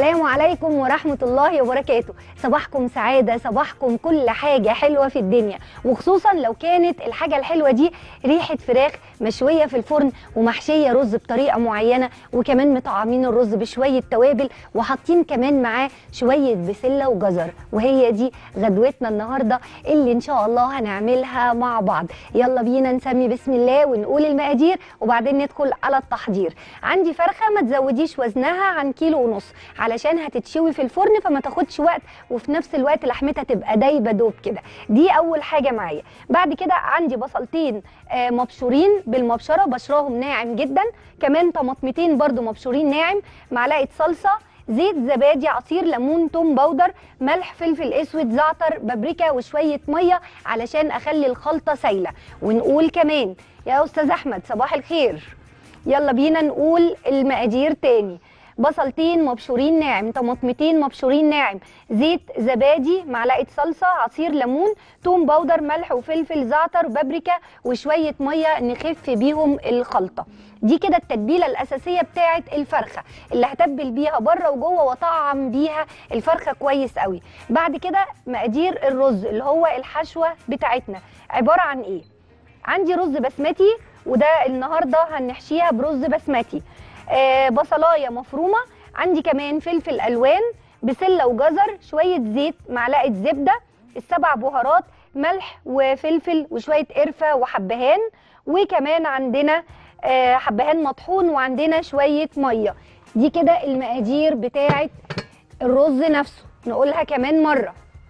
السلام عليكم ورحمة الله وبركاته صباحكم سعادة صباحكم كل حاجة حلوة في الدنيا وخصوصا لو كانت الحاجة الحلوة دي ريحة فراخ مشوية في الفرن ومحشية رز بطريقة معينة وكمان مطعمين الرز بشوية توابل وحاطين كمان معاه شوية بسلة وجزر وهي دي غدوتنا النهاردة اللي ان شاء الله هنعملها مع بعض يلا بينا نسمي بسم الله ونقول المقادير وبعدين ندخل على التحضير عندي فرخة ما تزوديش وزنها عن كيلو ونص علشان هتتشوي في الفرن فما تاخدش وقت وفي نفس الوقت لحمتها تبقى دايبه دوب كده دي اول حاجه معايا بعد كده عندي بصلتين آه، مبشورين بالمبشره بشراهم ناعم جدا كمان طماطمتين برده مبشورين ناعم معلقه صلصه زيت زبادي عصير ليمون توم باودر ملح فلفل اسود زعتر بابريكا وشويه ميه علشان اخلي الخلطه سايله ونقول كمان يا استاذ احمد صباح الخير يلا بينا نقول المقادير تاني بصلتين مبشورين ناعم طماطمتين مبشورين ناعم زيت زبادي معلقه صلصه عصير ليمون توم باودر ملح وفلفل زعتر بابريكا وشويه ميه نخف بيهم الخلطه دي كده التتبيله الاساسيه بتاعه الفرخه اللي هتبل بيها بره وجوه واطعم بيها الفرخه كويس قوي بعد كده مقادير الرز اللي هو الحشوه بتاعتنا عباره عن ايه عندي رز بسمتي وده النهارده هنحشيها برز بسمتي آه بصلايه مفرومه عندي كمان فلفل الوان بسله وجزر شويه زيت معلقه زبده السبع بهارات ملح وفلفل وشويه قرفه وحبهان وكمان عندنا آه حبهان مطحون وعندنا شويه ميه دي كده المقادير بتاعه الرز نفسه نقولها كمان مره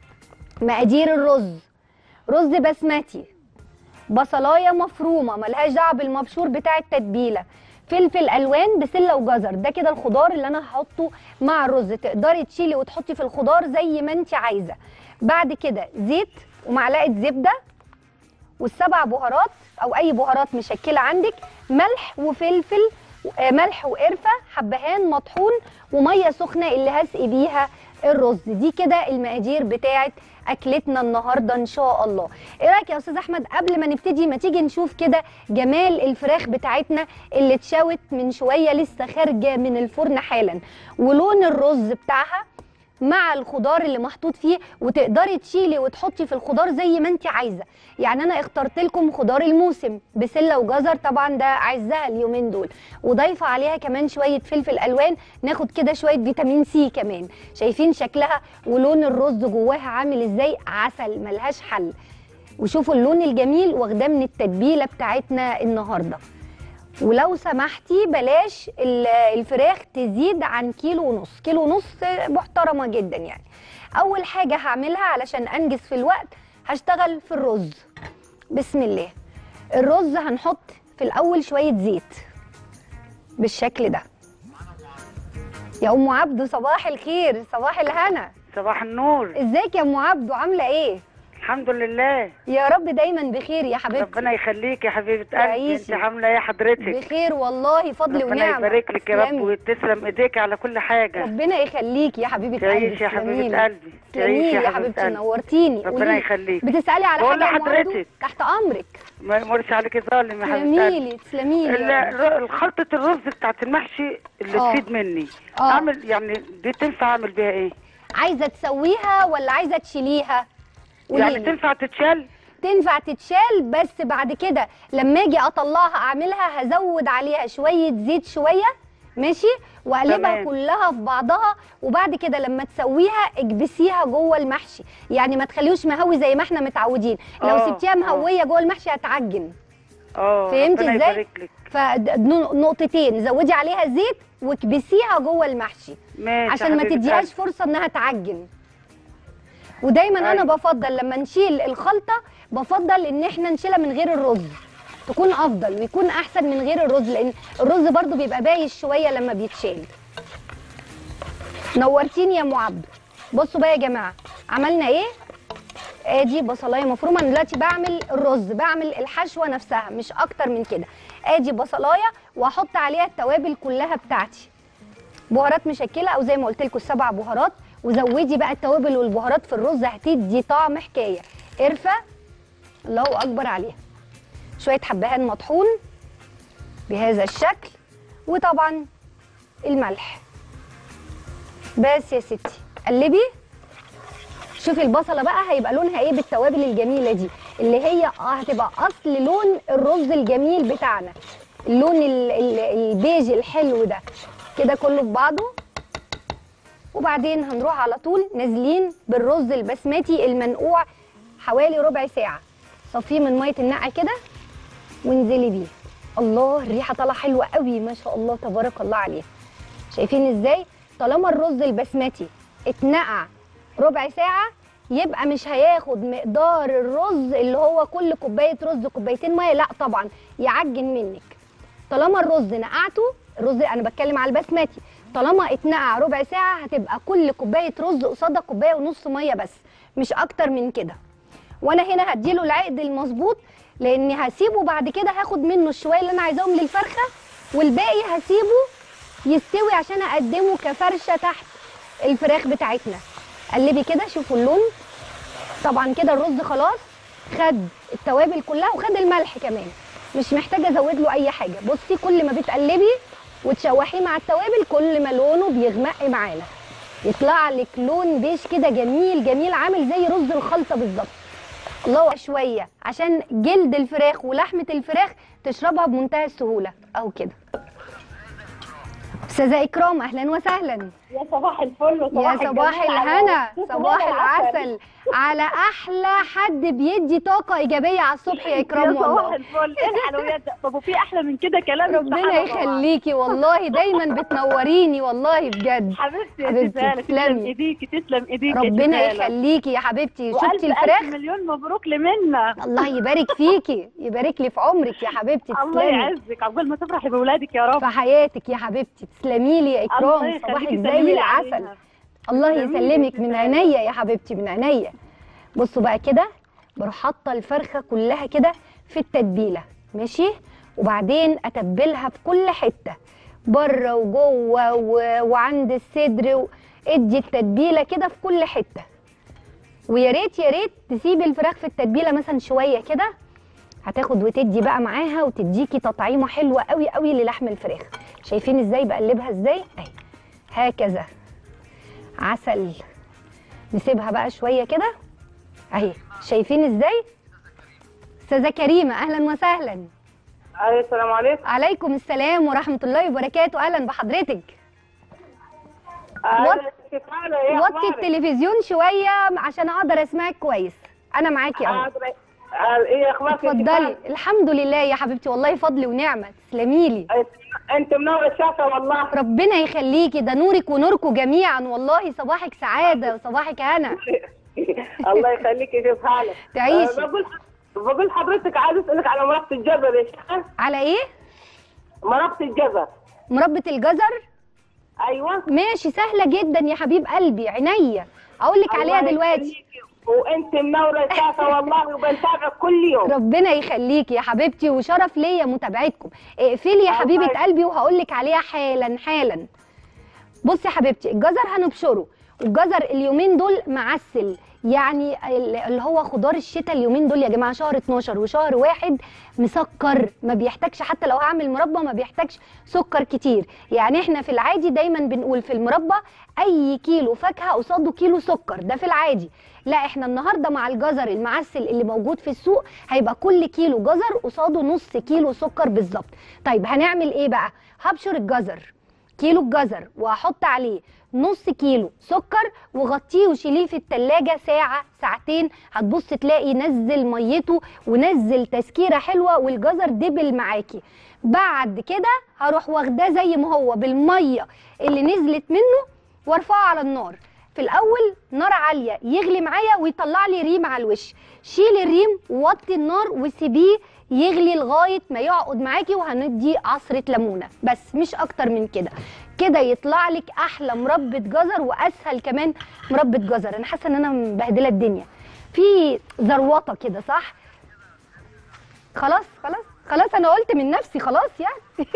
مقادير الرز رز بسمتي بصلايه مفرومه ملهاش دعوه بالمبشور بتاع التتبيله فلفل الوان بسله وجزر ده كده الخضار اللي انا هحطه مع الرز تقدري تشيلي وتحطي في الخضار زي ما انت عايزه بعد كده زيت ومعلقه زبده والسبع بهارات او اي بهارات مشكله عندك ملح وفلفل آه، ملح وقرفه حبهان مطحون وميه سخنه اللي هسقي بيها الرز دي كده المقادير بتاعه اكلتنا النهارده ان شاء الله ايه رايك يا استاذ احمد قبل ما نبتدي ما تيجي نشوف كده جمال الفراخ بتاعتنا اللي اتشوت من شويه لسه خارجه من الفرن حالا ولون الرز بتاعها مع الخضار اللي محطوط فيه وتقدري تشيلي وتحطي في الخضار زي ما انت عايزه يعني انا اخترت لكم خضار الموسم بسله وجزر طبعا ده عزها اليومين دول وضايفه عليها كمان شويه فلفل الوان ناخد كده شويه فيتامين سي كمان شايفين شكلها ولون الرز جواها عامل ازاي عسل ملهاش حل وشوفوا اللون الجميل واخداه من التتبيله بتاعتنا النهارده ولو سمحتي بلاش ال- الفراخ تزيد عن كيلو ونص كيلو ونص محترمه جدا يعني اول حاجه هعملها علشان انجز في الوقت هشتغل في الرز بسم الله الرز هنحط في الاول شويه زيت بالشكل ده يا ام عبدو صباح الخير صباح الهنا صباح النور ازيك يا ام عبدو عامله ايه الحمد لله يا رب دايما بخير يا حبيبتي ربنا يخليك يا حبيبه قلبي تعيشي. انت عامله ايه يا حضرتك بخير والله فضل ربنا ونعمه يبارك لك يا رب تسلمي. وتسلم ايديك على كل حاجه ربنا يخليك يا حبيبه قلبي تعيش يا تسلميلي. حبيبه قلبي تسلميلي تعيش يا يا حبيبتي حبيبه قلبي نورتيني ربنا قوليلي. يخليك بتسالي على بقول حاجه يا أم عبدو؟ لحضرتك. تحت امرك ما يمرش عليك ظالم يا حبيبه قلبي تسلميلي تسلميلي ال- يا رب. الر- خلطه الرز بتاعت المحشي اللي آه. تفيد مني آه. اعمل يعني دي تنفع اعمل بيها ايه عايزه تسويها ولا عايزه تشيليها يعني قوليلي. تنفع تتشال تنفع تتشال بس بعد كده لما اجي اطلعها اعملها هزود عليها شويه زيت شويه ماشي واقلبها تمام. كلها في بعضها وبعد كده لما تسويها اكبسيها جوه المحشي يعني ما تخليهوش مهوي زي ما احنا متعودين لو آه، سبتيها آه. مهويه جوه المحشي هتعجن اه فهمتي ربنا ازاي؟ يبارك لك فنقطتين زودي عليها زيت واكبسيها جوه المحشي ماشي يا عشان ما حبيبة تديهاش قلبي. فرصه انها تعجن ودايما انا أيوة. بفضل لما نشيل الخلطه بفضل ان احنا نشيلها من غير الرز تكون افضل ويكون احسن من غير الرز لان الرز برضو بيبقى بايش شويه لما بيتشال نورتيني يا ام عبد بصوا بقى يا جماعه عملنا ايه ادي بصلايه مفرومه انا دلوقتي بعمل الرز بعمل الحشوه نفسها مش اكتر من كده ادي بصلايه واحط عليها التوابل كلها بتاعتي بهارات مشكله او زي ما قلت لكم السبع بهارات وزودي بقى التوابل والبهارات في الرز هتدي طعم حكايه قرفه الله اكبر عليها شويه حبهان مطحون بهذا الشكل وطبعا الملح بس يا ستي قلبي شوفي البصله بقى هيبقى لونها ايه بالتوابل الجميله دي اللي هي هتبقى اصل لون الرز الجميل بتاعنا اللون ال- ال- البيج الحلو ده كده كله في بعضه وبعدين هنروح على طول نازلين بالرز البسمتي المنقوع حوالي ربع ساعه صفيه من ميه النقع كده وانزلي بيه الله الريحه طالعه حلوه قوي ما شاء الله تبارك الله عليها شايفين ازاي طالما الرز البسمتي اتنقع ربع ساعه يبقى مش هياخد مقدار الرز اللي هو كل كوبايه رز كوبايتين ميه لا طبعا يعجن منك طالما الرز نقعته الرز انا بتكلم على البسمتي طالما اتنقع ربع ساعه هتبقى كل كوبايه رز قصادها كوبايه ونص ميه بس مش اكتر من كده وانا هنا هديله العقد المظبوط لاني هسيبه بعد كده هاخد منه الشويه اللي انا عايزاهم للفرخه والباقي هسيبه يستوي عشان اقدمه كفرشه تحت الفراخ بتاعتنا قلبي كده شوفوا اللون طبعا كده الرز خلاص خد التوابل كلها وخد الملح كمان مش محتاجه ازود له اي حاجه بصي كل ما بتقلبي وتشوحيه مع التوابل كل ما لونه بيغمق معانا يطلع لك لون بيش كده جميل جميل عامل زي رز الخلطه بالظبط الله شويه عشان جلد الفراخ ولحمه الفراخ تشربها بمنتهى السهوله اهو كده استاذه اكرام اهلا وسهلا يا صباح الفل وصباح يا صباح الجمال على الهنا صباح صباح العسل على احلى حد بيدي طاقه ايجابيه على الصبح يا يا اكرام صباح والله الفل ايه الحلويات ده طب وفي احلى من كده كلام ربنا سبحان الله. يخليكي والله دايما بتنوريني والله بجد حبيبتي يا حبيبتي، تسالة تسلمي. تسلم ايديكي تسلم ايديكي ربنا يا تسالة. يخليكي يا حبيبتي وألف شفتي ألف الفراخ مليون مبروك لمنا الله يبارك فيكي يبارك لي في عمرك يا حبيبتي الله تسلمي يعزك عقبال ما تفرحي بولادك يا رب في حياتك يا حبيبتي تسلمي لي يا الله اكرام يخليكي صباحك سلمي زي لي العسل عليها. الله تسلمي لي يسلمك من تسلمي. عينيا يا حبيبتي من عينيا بصوا بقى كده بروح حاطه الفرخه كلها كده في التتبيله ماشي وبعدين اتبلها في كل حته بره وجوه و... وعند الصدر و... ادي التتبيله كده في كل حته ويا ريت يا ريت تسيبي الفراخ في التتبيله مثلا شويه كده هتاخد وتدي بقى معاها وتديكي تطعيمه حلوه قوي قوي للحم الفراخ شايفين ازاي بقلبها ازاي اهي هكذا عسل نسيبها بقى شويه كده اهي شايفين ازاي استاذه كريمه اهلا وسهلا أيوة السلام عليكم عليكم السلام ورحمه الله وبركاته اهلا بحضرتك أيوة، وط- كيف حالك؟ إيه وطي أخبارك؟ التلفزيون شويه عشان اقدر اسمعك كويس انا معاكي اهو حاضر. آه، ايه اخبارك كيف اتفضلي حالك؟ الحمد لله يا حبيبتي والله فضل ونعمه تسلمي لي انت منور الشاشه والله ربنا يخليكي ده نورك ونوركم جميعا والله صباحك سعاده وصباحك هنا الله يخليك كيف حالك تعيشي. آه، بقول بقول حضرتك عايز اسالك على مربط الجزر يا شيخ على ايه مربط الجزر مربة الجزر ايوه ماشي سهله جدا يا حبيب قلبي عينيا اقول لك عليها الله دلوقتي يخليكي. وانت منوره الشاشه والله وبنتابعك كل يوم ربنا يخليكي يا حبيبتي وشرف ليا متابعتكم اقفلي يا الله حبيبه يخليك. قلبي وهقول لك عليها حالا حالا بصي يا حبيبتي الجزر هنبشره والجزر اليومين دول معسل يعني ال- اللي هو خضار الشتاء اليومين دول يا جماعه شهر 12 وشهر واحد مسكر ما بيحتاجش حتى لو هعمل مربى ما بيحتاجش سكر كتير يعني احنا في العادي دايما بنقول في المربى اي كيلو فاكهه قصاده كيلو سكر ده في العادي لا احنا النهارده مع الجزر المعسل اللي موجود في السوق هيبقى كل كيلو جزر قصاده نص كيلو سكر بالظبط طيب هنعمل ايه بقى هبشر الجزر كيلو الجزر وهحط عليه نص كيلو سكر وغطيه وشيليه في التلاجة ساعة ساعتين هتبص تلاقي نزل ميته ونزل تسكيرة حلوة والجزر دبل معاكي بعد كده هروح واخداه زي ما هو بالمية اللي نزلت منه وارفعه على النار في الاول نار عاليه يغلي معايا ويطلع لي ريم على الوش شيل الريم ووطي النار وسيبيه يغلي لغايه ما يعقد معاكي وهندي عصره ليمونه بس مش اكتر من كده كده يطلع لك احلى مربى جزر واسهل كمان مربى جزر انا حاسه ان انا مبهدله الدنيا في زروطه كده صح خلاص خلاص خلاص انا قلت من نفسي خلاص يعني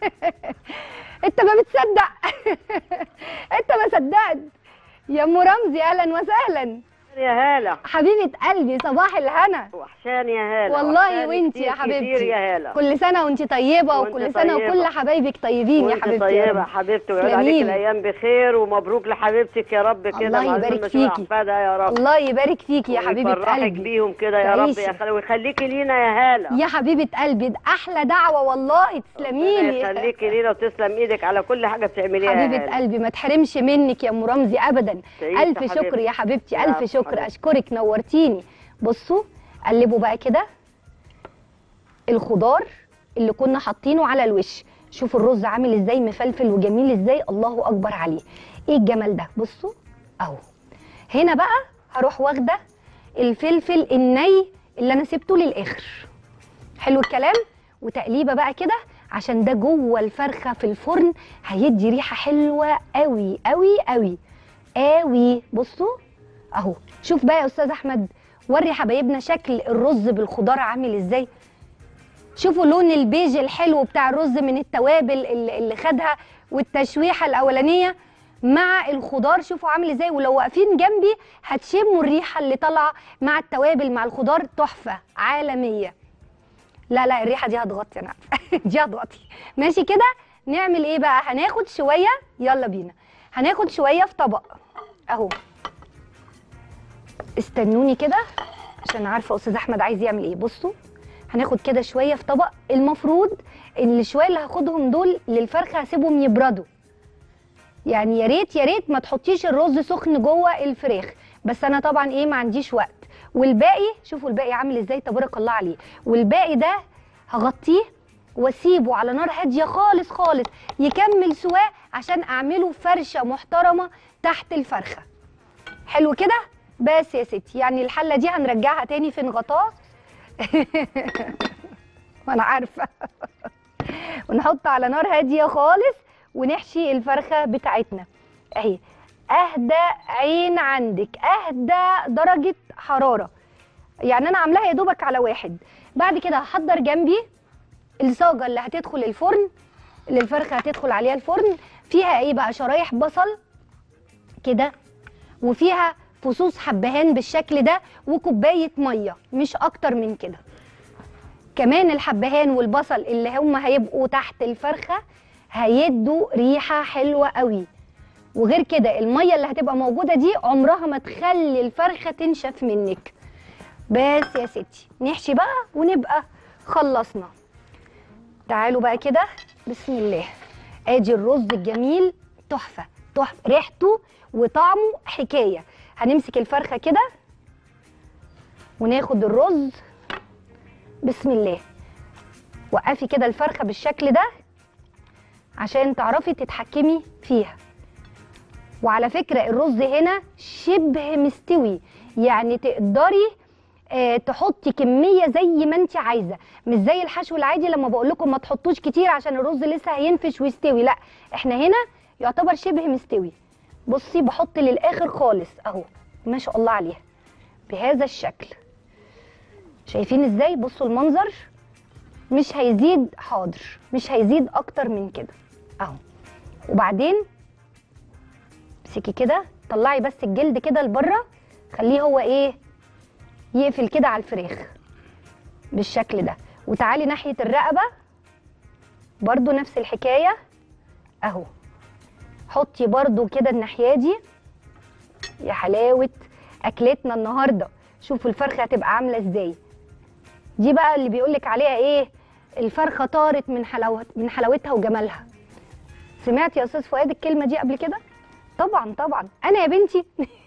انت ما بتصدق انت ما صدقت يا ام رمزي اهلا وسهلا يا هالة حبيبه قلبي صباح الهنا وحشاني يا هالة والله وحشاني وانتي يا كتير كتير حبيبتي يا هالة كل سنه وانت طيبه وانت وكل سنه طيبة. وكل حبايبك طيبين يا وانت حبيبتي يا طيبة رب. حبيبتي ويعود عليك تسلميلي. الأيام بخير ومبروك لحبيبتك يا رب كده الله مع يبارك الأم فيكي. أحفادها يا رب الله يبارك فيكي يا حبيبه ويفرحك قلبي بيهم كده يا رب تعيشي. يا خالي ويخليكي لينا يا هالة يا حبيبه قلبي ده احلى دعوه والله ربنا تسلميلي يخليكي لينا وتسلم ايدك على كل حاجة بتعمليها يا حبيبه هالة. قلبي ما تحرمش منك يا ام رمزي ابدا تعيشي الف حبيبتي. شكر يا حبيبتي يا الف عفو شكر حبيبتي. اشكرك نورتيني بصوا قلبوا بقى كده الخضار اللي كنا حاطينه على الوش شوفوا الرز عامل ازاي مفلفل وجميل ازاي الله اكبر عليه ايه الجمال ده بصوا اهو هنا بقى هروح واخده الفلفل الني اللي انا سبته للاخر حلو الكلام وتقليبه بقى كده عشان ده جوه الفرخه في الفرن هيدي ريحه حلوه قوي قوي قوي قوي بصوا اهو شوف بقى يا استاذ احمد وري حبايبنا شكل الرز بالخضار عامل ازاي شوفوا لون البيج الحلو بتاع الرز من التوابل اللي اللي خدها والتشويحه الاولانيه مع الخضار شوفوا عامل ازاي ولو واقفين جنبي هتشموا الريحه اللي طالعه مع التوابل مع الخضار تحفه عالميه لا لا الريحه دي هتغطي انا عارفة. دي هتغطي ماشي كده نعمل ايه بقى هناخد شويه يلا بينا هناخد شويه في طبق اهو استنوني كده عشان عارفه استاذ احمد عايز يعمل ايه بصوا هناخد كده شويه في طبق المفروض ان الشويه اللي هاخدهم دول للفرخه هسيبهم يبردوا يعني يا ريت يا ريت ما تحطيش الرز سخن جوه الفراخ بس انا طبعا ايه ما عنديش وقت والباقي شوفوا الباقي عامل ازاي تبارك الله عليه والباقي ده هغطيه واسيبه على نار هاديه خالص خالص يكمل سواه عشان اعمله فرشه محترمه تحت الفرخه حلو كده بس يا ستي يعني الحله دي هنرجعها تاني في غطاه وانا عارفه ونحط على نار هاديه خالص ونحشي الفرخه بتاعتنا اهي اهدى عين عندك اهدى درجه حراره يعني انا عاملاها يا دوبك على واحد بعد كده هحضر جنبي الصاجه اللي هتدخل الفرن اللي الفرخه هتدخل عليها الفرن فيها ايه بقى شرايح بصل كده وفيها فصوص حبهان بالشكل ده وكوبايه ميه مش اكتر من كده كمان الحبهان والبصل اللي هم هيبقوا تحت الفرخه هيدوا ريحه حلوه قوي وغير كده الميه اللي هتبقى موجوده دي عمرها ما تخلي الفرخه تنشف منك بس يا ستي نحشي بقى ونبقى خلصنا تعالوا بقى كده بسم الله ادي الرز الجميل تحفه تحفه ريحته وطعمه حكايه هنمسك الفرخه كده وناخد الرز بسم الله وقفي كده الفرخه بالشكل ده عشان تعرفي تتحكمي فيها وعلى فكره الرز هنا شبه مستوي يعني تقدري آه، تحطي كميه زي ما انت عايزه مش زي الحشو العادي لما بقول لكم ما تحطوش كتير عشان الرز لسه هينفش ويستوي لا احنا هنا يعتبر شبه مستوي بصي بحط للاخر خالص اهو ما شاء الله عليها بهذا الشكل شايفين ازاي بصوا المنظر مش هيزيد حاضر مش هيزيد اكتر من كده اهو وبعدين امسكي كده طلعي بس الجلد كده لبره خليه هو ايه يقفل كده على الفراخ بالشكل ده وتعالي ناحيه الرقبه برضو نفس الحكايه اهو حطي برضو كده الناحيه دي يا حلاوه اكلتنا النهارده شوفوا الفرخه هتبقى عامله ازاي دي بقى اللي بيقولك عليها ايه الفرخه طارت من حلاوه من حلاوتها وجمالها سمعت يا استاذ فؤاد الكلمه دي قبل كده طبعا طبعا انا يا بنتي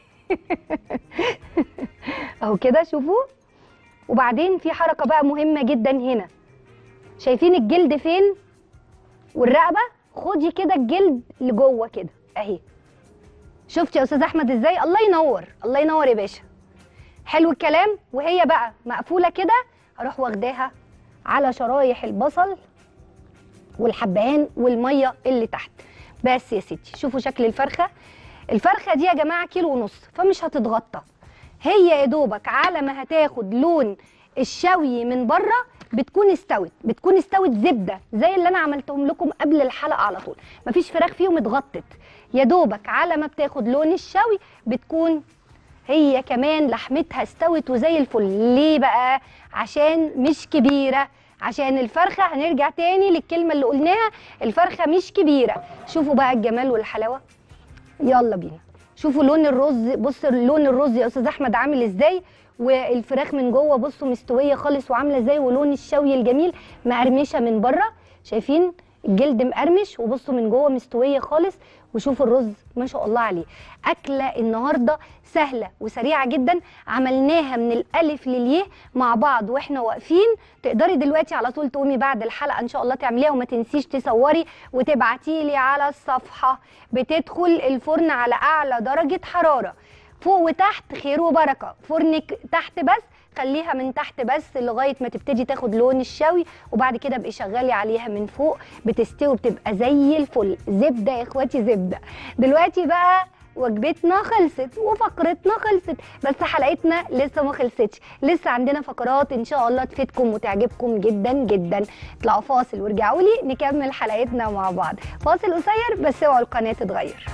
اهو كده شوفوا وبعدين في حركه بقى مهمه جدا هنا شايفين الجلد فين والرقبه خدي كده الجلد لجوه كده اهي شفت يا استاذ احمد ازاي الله ينور الله ينور يا باشا حلو الكلام وهي بقى مقفوله كده هروح واخداها على شرايح البصل والحبهان والميه اللي تحت بس يا ستي شوفوا شكل الفرخه الفرخه دي يا جماعه كيلو ونص فمش هتتغطى هي يا دوبك على ما هتاخد لون الشوي من بره بتكون استوت بتكون استوت زبده زي اللي انا عملتهم لكم قبل الحلقه على طول مفيش فراخ فيهم اتغطت يا دوبك على ما بتاخد لون الشوي بتكون هي كمان لحمتها استوت وزي الفل ليه بقى عشان مش كبيره عشان الفرخه هنرجع تاني للكلمه اللي قلناها الفرخه مش كبيره شوفوا بقى الجمال والحلاوه يلا بينا شوفوا لون الرز بص لون الرز يا استاذ احمد عامل ازاي والفراخ من جوه بصوا مستويه خالص وعامله ازاي ولون الشوي الجميل مقرمشه من بره شايفين الجلد مقرمش وبصوا من جوه مستويه خالص وشوفوا الرز ما شاء الله عليه اكله النهارده سهله وسريعه جدا عملناها من الالف لليه مع بعض واحنا واقفين تقدري دلوقتي على طول تقومي بعد الحلقه ان شاء الله تعمليها وما تنسيش تصوري وتبعتي لي على الصفحه بتدخل الفرن على اعلى درجه حراره فوق وتحت خير وبركه فرنك تحت بس خليها من تحت بس لغايه ما تبتدي تاخد لون الشوي وبعد كده ابقي شغلي عليها من فوق بتستوي بتبقى زي الفل زبده يا اخواتي زبده دلوقتي بقى وجبتنا خلصت وفقرتنا خلصت بس حلقتنا لسه ما خلصتش لسه عندنا فقرات ان شاء الله تفيدكم وتعجبكم جدا جدا اطلعوا فاصل وارجعوا لي نكمل حلقتنا مع بعض فاصل قصير بس اوعوا القناه تتغير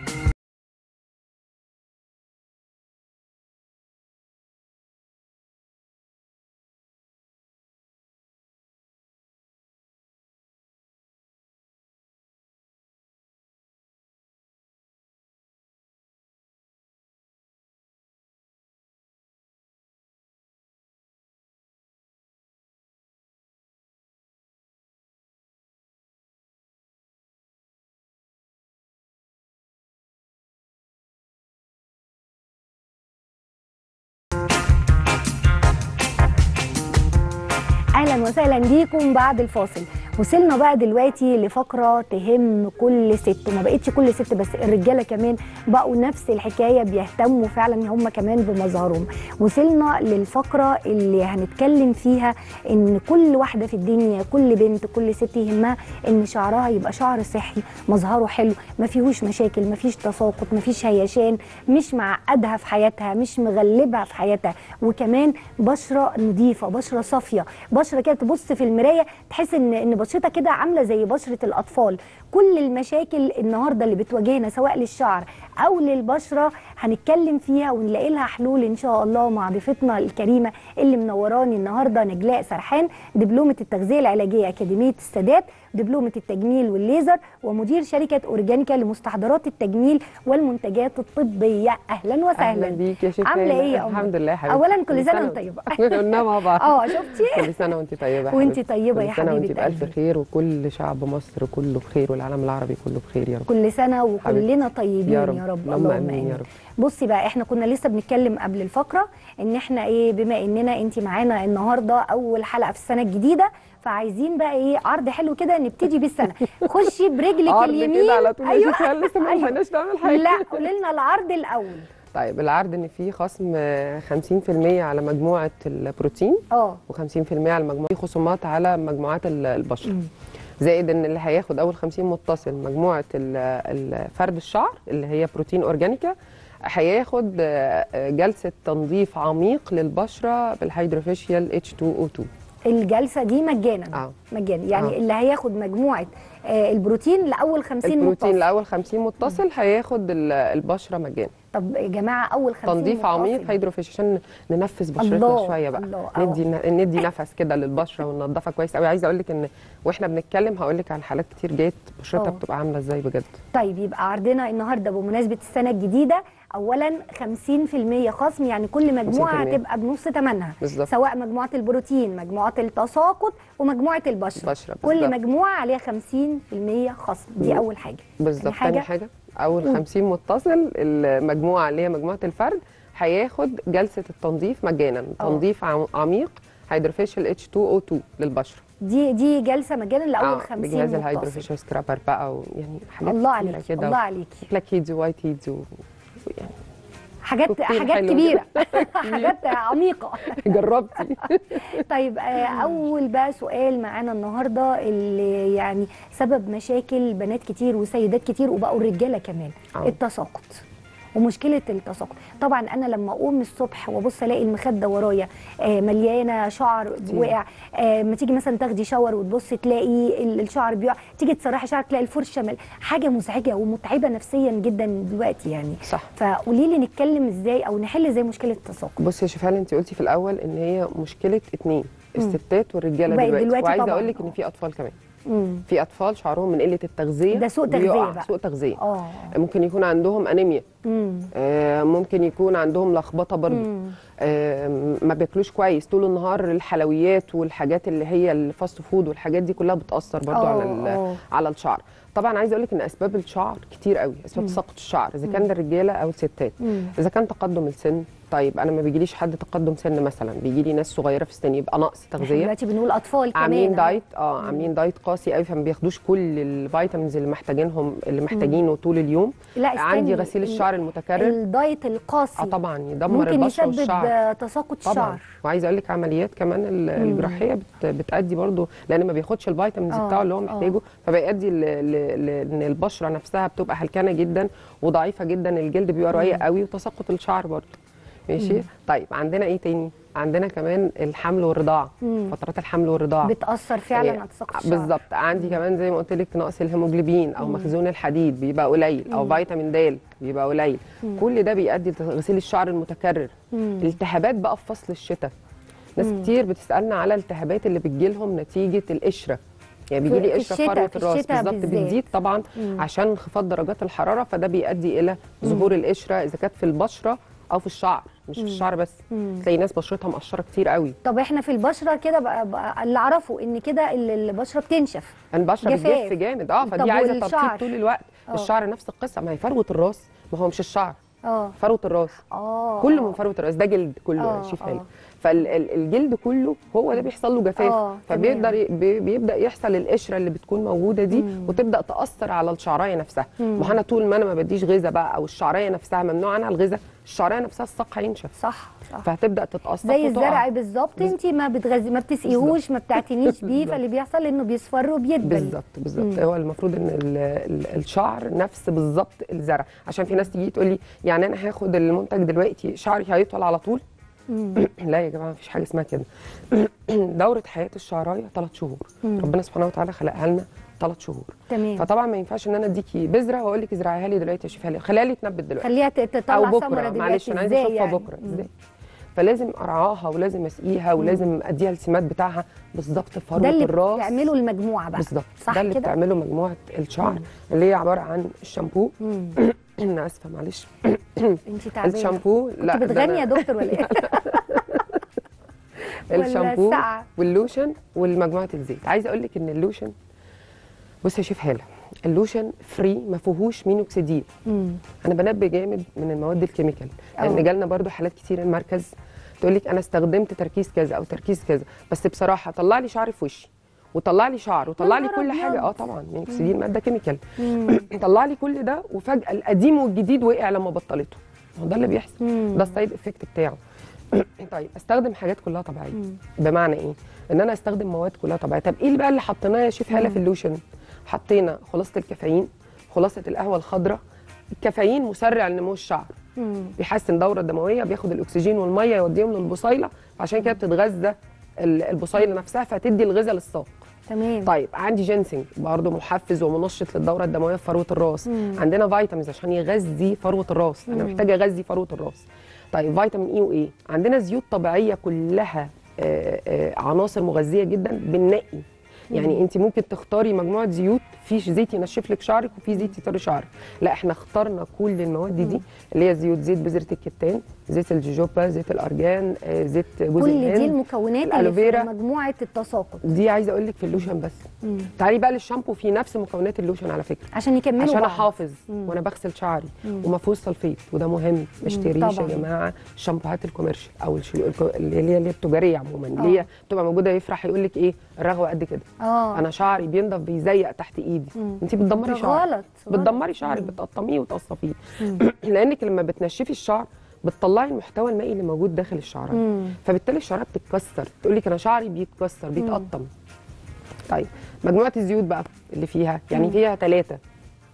اهلا وسهلا بيكم بعد الفاصل وصلنا بقى دلوقتي لفقره تهم كل ست وما بقتش كل ست بس الرجاله كمان بقوا نفس الحكايه بيهتموا فعلا هم كمان بمظهرهم وصلنا للفقره اللي هنتكلم فيها ان كل واحده في الدنيا كل بنت كل ست يهمها ان شعرها يبقى شعر صحي مظهره حلو ما فيهوش مشاكل ما فيش تساقط ما فيش هيشان مش معقدها في حياتها مش مغلبها في حياتها وكمان بشره نظيفه بشره صافيه بشره كده تبص في المرايه تحس ان ان بشرتها كده عامله زي بشره الاطفال كل المشاكل النهارده اللي بتواجهنا سواء للشعر او للبشره هنتكلم فيها ونلاقي لها حلول ان شاء الله مع ضيفتنا الكريمه اللي منوراني النهارده نجلاء سرحان دبلومه التغذيه العلاجيه اكاديميه السادات دبلومه التجميل والليزر ومدير شركه اورجانيكا لمستحضرات التجميل والمنتجات الطبيه اهلا وسهلا اهلا بيك يا شيخ عامله ايه يا قمر؟ الحمد لله يا حبيبتي اولا كل سنه وانت طيبه قلنا مع بعض اه شفتي كل سنه وانت طيبه يا وانت حبيبتي. طيبة يا كل سنه وانت حبيبة بالف قلبي. خير وكل شعب مصر كله بخير والعالم العربي كله بخير يا رب كل سنه وكلنا طيبين يا رب. يا رب اللهم آمين يا رب. بصي بقى احنا كنا لسه بنتكلم قبل الفقره ان احنا ايه بما اننا انت معانا النهارده اول حلقه في السنه الجديده فعايزين بقى ايه عرض حلو كده نبتدي بالسنه خشي برجلك عرض اليمين كده على طول يا ايوه شيخ لسه ما أيوة. لحقناش نعمل حاجه لا قولي لنا العرض الاول طيب العرض ان فيه خصم آه، 50% على مجموعه البروتين اه و50% على مجموعه في خصومات على مجموعات ال- البشره زائد ان اللي هياخد اول 50 متصل مجموعه ال- ال- فرد الشعر اللي هي بروتين اورجانيكا هياخد آه، آه، جلسه تنظيف عميق للبشره بالهيدروفيشيال H2O2 الجلسه دي مجانا اه مجانا يعني آه. اللي هياخد مجموعه آه البروتين لاول 50 البروتين متصل. لاول 50 متصل هياخد ال- البشره مجانا طب يا جماعه اول 50 تنظيف متصل. عميق هيدروفيش عشان ننفس بشرتنا الله، شويه بقى الله، آه. ندي ندي نفس كده للبشره وننضفها كويس قوي عايزه اقول لك ان واحنا بنتكلم هقول لك على حالات كتير جت بشرتها آه. بتبقى عامله ازاي بجد طيب يبقى عرضنا النهارده بمناسبه السنه الجديده اولا 50% خصم يعني كل مجموعه 50%. هتبقى بنص ثمنها بالظبط. سواء مجموعه البروتين مجموعه التساقط ومجموعه البشره بشرة، كل بالظبط. مجموعه عليها 50% خصم دي م. اول حاجه بالظبط حاجة؟ تاني حاجه اول قول. 50 متصل المجموعه اللي هي مجموعه الفرد هياخد جلسه التنظيف مجانا آه. تنظيف عم- عميق هيدروفيشال H2O2 للبشره دي دي جلسه مجانا لاول آه، 50 بجهاز متصل الهيدروفيشال سكرابر بقى ويعني حاجات الله كتيرة عليكي كده الله عليكي بلاك هيدز ووايت هيدز و... يعني حاجات كوكتيل حاجات حلو كبيره حاجات عميقه جربتي طيب آه، اول بقى سؤال معانا النهارده اللي يعني سبب مشاكل بنات كتير وسيدات كتير وبقوا الرجاله كمان آه. التساقط ومشكله التساقط طبعا انا لما اقوم الصبح وابص الاقي المخده ورايا آه، مليانه شعر واقع آه، ما تيجي مثلا تاخدي شاور وتبصي تلاقي ال- الشعر بيقع تيجي تسرحي شعرك تلاقي الفرشه مل... حاجه مزعجه ومتعبه نفسيا جدا دلوقتي يعني صح فقولي لي نتكلم ازاي او نحل ازاي مشكله التساقط بصي يا شفال انت قلتي في الاول ان هي مشكله اتنين الستات والرجاله وبقت دلوقتي, دلوقتي وعايزه طبعاً. اقول لك ان في اطفال كمان امم في اطفال شعرهم من قله التغذيه ده سوء تغذية بيقع. بقى. سوء تغذيه اه ممكن يكون عندهم انيميا امم آه، ممكن يكون عندهم لخبطه برضه مم. آه، ما بياكلوش كويس طول النهار الحلويات والحاجات اللي هي الفاست فود والحاجات دي كلها بتاثر برضه آه، على ال- آه. على الشعر طبعا عايزه اقول لك ان اسباب الشعر كتير قوي اسباب تساقط الشعر اذا كان للرجاله او الستات مم. اذا كان تقدم السن طيب انا ما بيجيليش حد تقدم سن مثلا بيجي لي ناس صغيره في السن يبقى نقص احنا تغذيه دلوقتي بنقول اطفال كمان عاملين أهو. دايت اه عاملين دايت قاسي قوي فما بياخدوش كل الفيتامينز اللي محتاجينهم اللي محتاجينه طول اليوم لا استني عندي غسيل ال- الشعر المتكرر الدايت القاسي اه طبعا يدمر ممكن البشره يسبب والشعر آه، تساقط طبعا الشعر وعايزه اقول لك عمليات كمان ال- الجراحيه بت بتادي برضو لان ما بياخدش الفيتامينز آه، بتاعه اللي هو آه. محتاجه فبيؤدي ل- ل- ل- ان البشره نفسها بتبقى هلكانه جدا وضعيفه جدا الجلد بيبقى رقيق قوي وتساقط الشعر برضو ماشي طيب عندنا ايه تاني عندنا كمان الحمل والرضاعه مم. فترات الحمل والرضاعه بتاثر فعلا إيه، على تساقط الشعر بالظبط عندي كمان زي ما قلت لك نقص الهيموجلوبين او مخزون الحديد بيبقى قليل او فيتامين د بيبقى قليل كل ده بيؤدي لغسيل الشعر المتكرر مم. التهابات بقى في فصل الشتاء ناس كتير بتسالنا على الالتهابات اللي بتجيلهم نتيجه القشره يعني بيجي في لي قشره في الشتاء- فروه في الراس الشتاء بالظبط بالذات. بتزيد طبعا عشان انخفاض درجات الحراره فده بيؤدي الى ظهور القشره اذا كانت في البشره او في الشعر مش في الشعر بس تلاقي ناس بشرتها مقشره كتير قوي طب احنا في البشره كده بقى, بقى اللي اعرفه ان كده ال- البشره بتنشف البشره جفاف. بتجف جامد اه طب فدي عايزه والشعر؟ ترطيب طول الوقت آه. الشعر نفس القصه ما هي فروه الراس ما هو مش الشعر اه فروه الراس اه كله من فروه الراس ده جلد كله آه، يا شيف آه. هاني فالجلد كله هو ده بيحصل له آه، جفاف فبيقدر ي- بي- بيبدا يحصل القشره اللي بتكون موجوده دي وتبدا تاثر على الشعرايه نفسها ما انا طول ما انا ما بديش غذاء بقى او الشعرايه نفسها ممنوع عنها الغذاء الشعرايه نفسها الساق هينشف صح صح فهتبدا تتاثر زي وتقع. الزرع بالظبط انت ما بتغذي ما بتسقيهوش ما بتعتنيش بيه بالظبط. فاللي بيحصل انه بيصفر وبيدبل بالظبط بالظبط هو المفروض ان ال ال الشعر نفس بالظبط الزرع عشان في ناس تيجي تقول لي يعني انا هاخد المنتج دلوقتي شعري هيطول على طول لا يا جماعه مفيش حاجه اسمها كده دوره حياه الشعرايه ثلاث شهور ربنا سبحانه وتعالى خلقها لنا ثلاث شهور تمام فطبعا ما ينفعش ان انا اديكي بذره واقول لك ازرعيها لي دلوقتي يا شيفها لي خليها لي تنبت دلوقتي خليها ت- او تطلع ثمره بكره دلوقتي معلش انا عايزه ازاي اشوفها يعني؟ بكره ازاي فلازم ارعاها ولازم اسقيها ولازم اديها السمات بتاعها بالظبط ده فروه اللي الراس بتعمله المجموعه بقى بالظبط صح ده اللي كده بتعمله مجموعه الشعر اللي هي عباره عن الشامبو مم. انا اسفه معلش انت تعبانه الشامبو لا ده بتغني أنا- يا دكتور ولا ايه ولا الشامبو السقعة؟ واللوشن والمجموعه الزيت عايزه اقول لك ان اللوشن بص يا شيف هاله اللوشن فري ما فيهوش مينوكسيديل مم. انا بنبه جامد من المواد الكيميكال أه. لان جالنا برضو حالات كتير المركز تقول لك انا استخدمت تركيز كذا او تركيز كذا بس بصراحه طلع لي شعري في وشي وطلع لي شعر وطلع لي نهار كل أبيض. حاجه اه طبعا مينوكسيديل ماده كيميكال مم. طلع لي كل ده وفجاه القديم والجديد وقع لما بطلته هو ده اللي بيحصل مم. ده السايد افكت بتاعه طيب استخدم حاجات كلها طبيعيه بمعنى ايه ان انا استخدم مواد كلها طبيعيه طب ايه اللي بقى اللي حطيناه يا شيف هاله في اللوشن حطينا خلاصه الكافيين خلاصه القهوه الخضراء الكافيين مسرع لنمو الشعر مم. بيحسن الدوره الدمويه بياخد الاكسجين والميه يوديهم للبصيله عشان كده بتتغذى ال- البصيله نفسها فتدي الغذاء للساق تمام طيب عندي جينسينج برضه محفز ومنشط للدوره الدمويه في فروه الراس مم. عندنا فيتامينز عشان يغذي فروه الراس انا محتاجه اغذي فروه الراس طيب فيتامين اي وايه عندنا زيوت طبيعيه كلها آه، آه، عناصر مغذيه جدا بالنقي يعني انت ممكن تختاري مجموعه زيوت في زيت ينشف لك شعرك وفي زيت يطري شعرك لا احنا اخترنا كل المواد دي اللي هي زيوت زيت بذره الكتان زيت الجوجوبا زيت الارجان آه، زيت جوز كل دي الهند المكونات اللي في الألوفيرا. مجموعه التساقط دي عايزه اقول لك في اللوشن بس مم. تعالي بقى للشامبو في نفس مكونات اللوشن على فكره عشان يكملوا عشان بعض. احافظ مم. وانا بغسل شعري وما فيهوش سلفيت وده مهم ما اشتريش طبعاً. يا جماعه شامبوهات الكوميرشال او الش- الكو- اللي هي اللي هي التجاريه عموما آه. اللي هي بتبقى موجوده يفرح يقول لك ايه الرغوه قد كده اه انا شعري بينضف بيزيق تحت ايدي مم. انت بتدمري ده شعرك غلط بتدمري شعرك بتقطميه وتقصفيه لانك لما بتنشفي الشعر بتطلعي المحتوى المائي اللي موجود داخل الشعر مم. فبالتالي الشعريه بتتكسر تقول لك انا شعري بيتكسر بيتقطم طيب مجموعه الزيوت بقى اللي فيها يعني فيها ثلاثه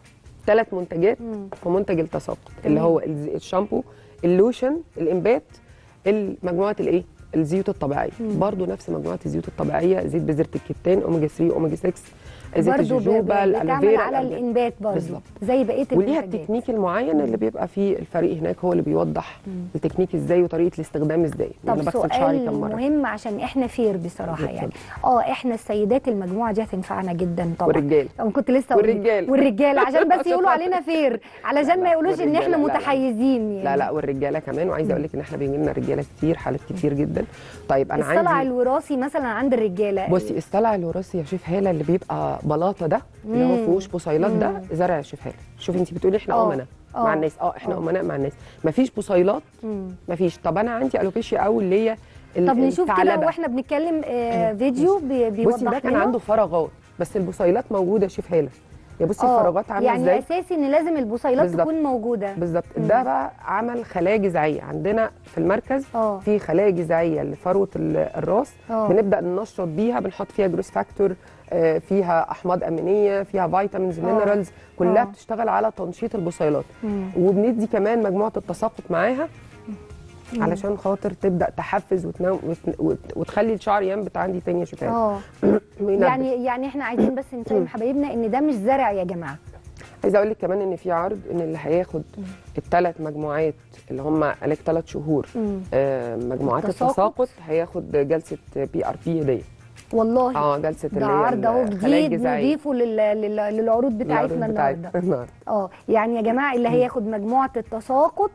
ثلاث منتجات مم. في منتج التساقط اللي تمام. هو الز- الشامبو اللوشن الانبات مجموعه الايه الزيوت الطبيعيه مم. برضو نفس مجموعه الزيوت الطبيعيه زيت بذره الكتان اوميجا 3 اوميجا 6 زيت برضو ب- ب- الجوجوبا بتعمل الالوفيرا على الألبان. الانبات برضو بالظبط. زي بقيه وليها المنتجات. التكنيك المعين اللي بيبقى فيه الفريق هناك هو اللي بيوضح التكنيك ازاي وطريقه الاستخدام ازاي طب انا بغسل شعري كم سؤال مره مهم عشان احنا فير بصراحه اتفضل. يعني اه احنا السيدات المجموعه دي هتنفعنا جدا طبعا والرجال أو كنت لسه أقول لك. والرجال. والرجال عشان بس عشان يقولوا خاطر. علينا فير علشان ما لا، يقولوش ان والرجالة احنا لا، لا. متحيزين يعني لا لا والرجاله كمان وعايزه اقول لك ان احنا بيجي لنا رجاله كتير حالات كتير جدا طيب انا الصلع عندي الوراثي مثلا عند الرجاله بصي الصلع الوراثي يا شيف هاله اللي بيبقى بلاطه ده اللي هو مم. فيهوش بصيلات ده زرع يا شيف هاله شوفي انت بتقولي احنا آه. امناء آه. مع الناس اه احنا آه. امناء مع الناس مفيش بصيلات مم. مفيش طب انا عندي الوبيشيا او اللي هي ال- طب نشوف كده الثعلبة. واحنا بنتكلم آه فيديو بي- بيوضح بصي ده كان لنا. عنده فراغات بس البصيلات موجوده يا شيف هاله يا بصي آه، الفراغات عامله يعني ازاي اساسي ان لازم البصيلات بالظبط. تكون موجوده بالظبط ده بقى عمل خلايا جذعيه عندنا في المركز اه في خلايا جذعيه لفروه ال- الراس اه بنبدا ننشط بيها بنحط فيها جروس فاكتور آه، فيها احماض امينيه فيها فيتامينز آه. مينرالز كلها آه. بتشتغل على تنشيط البصيلات مم. وبندي كمان مجموعه التساقط معاها مم. علشان خاطر تبدا تحفز وتنام وت- وت- وتخلي الشعر ينبت عندي تاني يا شفاء اه يعني يعني احنا عايزين بس نفهم حبايبنا ان ده مش زرع يا جماعه عايزه اقول لك كمان ان في عرض ان اللي هياخد الثلاث مجموعات اللي هم عليك ثلاث شهور مم. آه، مجموعات التساقط. التساقط هياخد جلسه بي ار بي هديه والله اه جلسه ده اللي هي عرض اهو الخلايا جديد الجذعية. نضيفه لل... لل... للعروض بتاعتنا العروض النهارده بتاعتنا النهارده اه يعني يا جماعه اللي هياخد مجموعه التساقط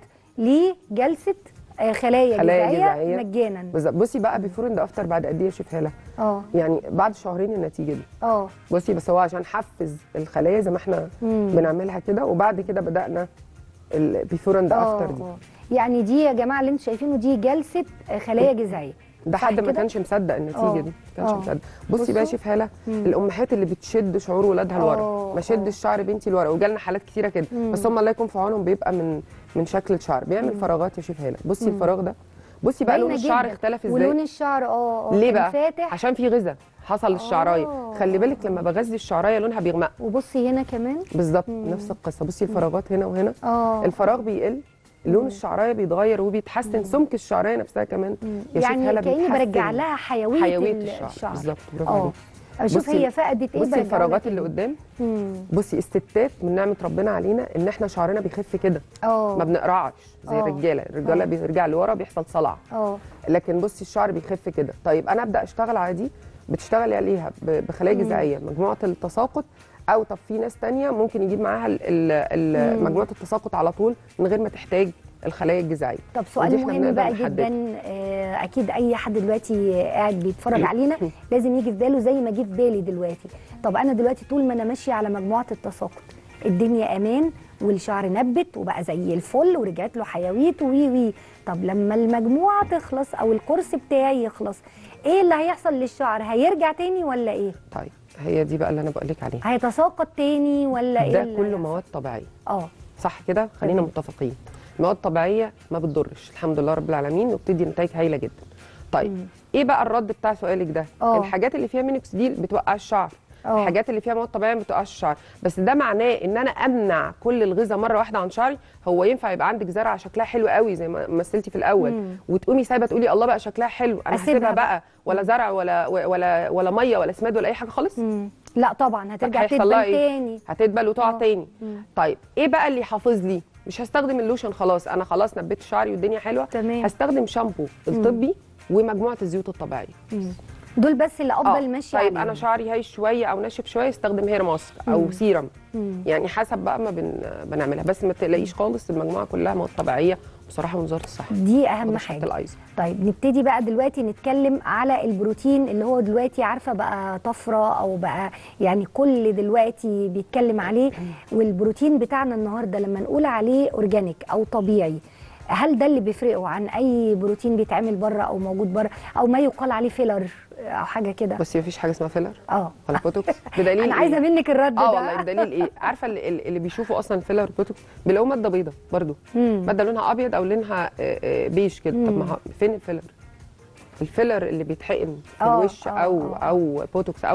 لجلسه آه، خلايا, خلايا جذعيه جذعية. مجانا بالظبط بصي بقى بيفور اند افتر بعد قد ايه يا شيف هاله اه يعني بعد شهرين النتيجه دي اه بصي بس هو عشان حفز الخلايا زي ما احنا مم. بنعملها كده وبعد كده بدانا البيفور اند آه، افتر دي آه. يعني دي يا جماعه اللي انتم شايفينه دي جلسه آه، خلايا جذعيه ده صح حد ما كده؟ كانش مصدق النتيجه آه. دي ما كانش آه. مصدق بصي بقى يا بصوا. شيف هاله مم. الامهات اللي بتشد شعور ولادها آه، لورا ما شد آه. الشعر بنتي لورا وجالنا حالات كتيره كده مم. بس هم الله يكون في عونهم بيبقى من من شكل الشعر بيعمل فراغات يا شيف هاله بصي مم. الفراغ ده بصي بقى لون باينة الشعر جداً. اختلف ازاي ولون الشعر اه اه ليه كان بقى فاتح عشان في غذاء حصل للشعرايه آه. خلي بالك لما بغذي الشعرايه لونها بيغمق وبصي هنا كمان بالظبط مم. نفس القصه بصي الفراغات هنا وهنا اه الفراغ بيقل لون الشعرايه بيتغير وبيتحسن سمك الشعرايه نفسها كمان يا شيف يعني هالة كاني بيتحسن برجع لها حيويه, حيويه ال- الشعر الشعر بالظبط برافو اه عليك اشوف بصي- هي فقدت ايه بصي برجع الفراغات لها اللي قدام مم. بصي الستات من نعمه ربنا علينا ان احنا شعرنا بيخف كده اه ما بنقرعش زي آه. الرجاله الرجاله آه. بيرجع لورا بيحصل صلع اه لكن بصي الشعر بيخف كده طيب انا ابدا اشتغل عادي بتشتغلي عليها ب- بخلايا مم. جذعيه مجموعه التساقط او طب في ناس تانية ممكن يجيب معاها ال- ال- ال- مم. مجموعه التساقط على طول من غير ما تحتاج الخلايا الجذعيه طب سؤال ودي إحنا مهم بنقدر بقى نحدده. جدا آه، اكيد اي حد دلوقتي قاعد بيتفرج علينا لازم يجي في باله زي ما جه في بالي دلوقتي طب انا دلوقتي طول ما انا ماشيه على مجموعه التساقط الدنيا امان والشعر نبت وبقى زي الفل ورجعت له حيويته وي وي طب لما المجموعه تخلص او الكورس بتاعي يخلص ايه اللي هيحصل للشعر هيرجع تاني ولا ايه طيب هي دي بقى اللي انا بقول لك عليها هيتساقط تاني ولا ايه ده اللي كله هيحصل؟ مواد طبيعيه اه صح كده خلينا تمام. متفقين مواد طبيعيه ما بتضرش الحمد لله رب العالمين وبتدي نتائج هايله جدا طيب مم. ايه بقى الرد بتاع سؤالك ده آه. الحاجات اللي فيها مينوكسيديل بتوقع الشعر آه. الحاجات اللي فيها مواد طبيعيه ما بتوقعش الشعر بس ده معناه ان انا امنع كل الغذاء مره واحده عن شعري هو ينفع يبقى عندك زرعه شكلها حلو قوي زي ما مثلتي في الاول مم. وتقومي سايبه تقولي الله بقى شكلها حلو انا أسيبها هسيبها بقى. بقى ولا زرع ولا ولا ولا ميه ولا سماد ولا اي حاجه خالص مم. لا طبعا هترجع هيحصل لها تدبل إيه؟ تاني هتدبل وتقع آه. تاني مم. طيب ايه بقى اللي يحافظ لي مش هستخدم اللوشن خلاص انا خلاص نبت شعري والدنيا حلوه تمام. هستخدم شامبو الطبي ومجموعه الزيوت الطبيعيه مم. دول بس اللي افضل آه، ماشي طيب عليهم. انا شعري هايش شويه او ناشف شويه استخدم هير ماسك او مم. سيرم مم. يعني حسب بقى ما بن... بنعملها بس ما تقلقيش خالص المجموعه كلها مواد طبيعيه بصراحه من وزاره الصحه دي اهم واخدة شهادة حاجه الايزو طيب نبتدي بقى دلوقتي نتكلم على البروتين اللي هو دلوقتي عارفه بقى طفره او بقى يعني كل دلوقتي بيتكلم عليه والبروتين بتاعنا النهارده لما نقول عليه اورجانيك او طبيعي هل ده اللي بيفرقه عن اي بروتين بيتعمل بره او موجود بره او ما يقال عليه فيلر او حاجه كده بس مفيش حاجه اسمها فيلر اه ولا بوتوكس بدليل انا عايزه إيه؟ منك الرد اه ده والله بدليل ايه عارفه اللي, اللي بيشوفوا اصلا فيلر بوتوكس بيلاقوه ماده بيضاء برضو مم. ماده لونها ابيض او لونها آه، آه، بيج كده طب مم. ما هو- فين الفيلر الفيلر اللي بيتحقن في آه، الوش آه، او آه. او بوتوكس او او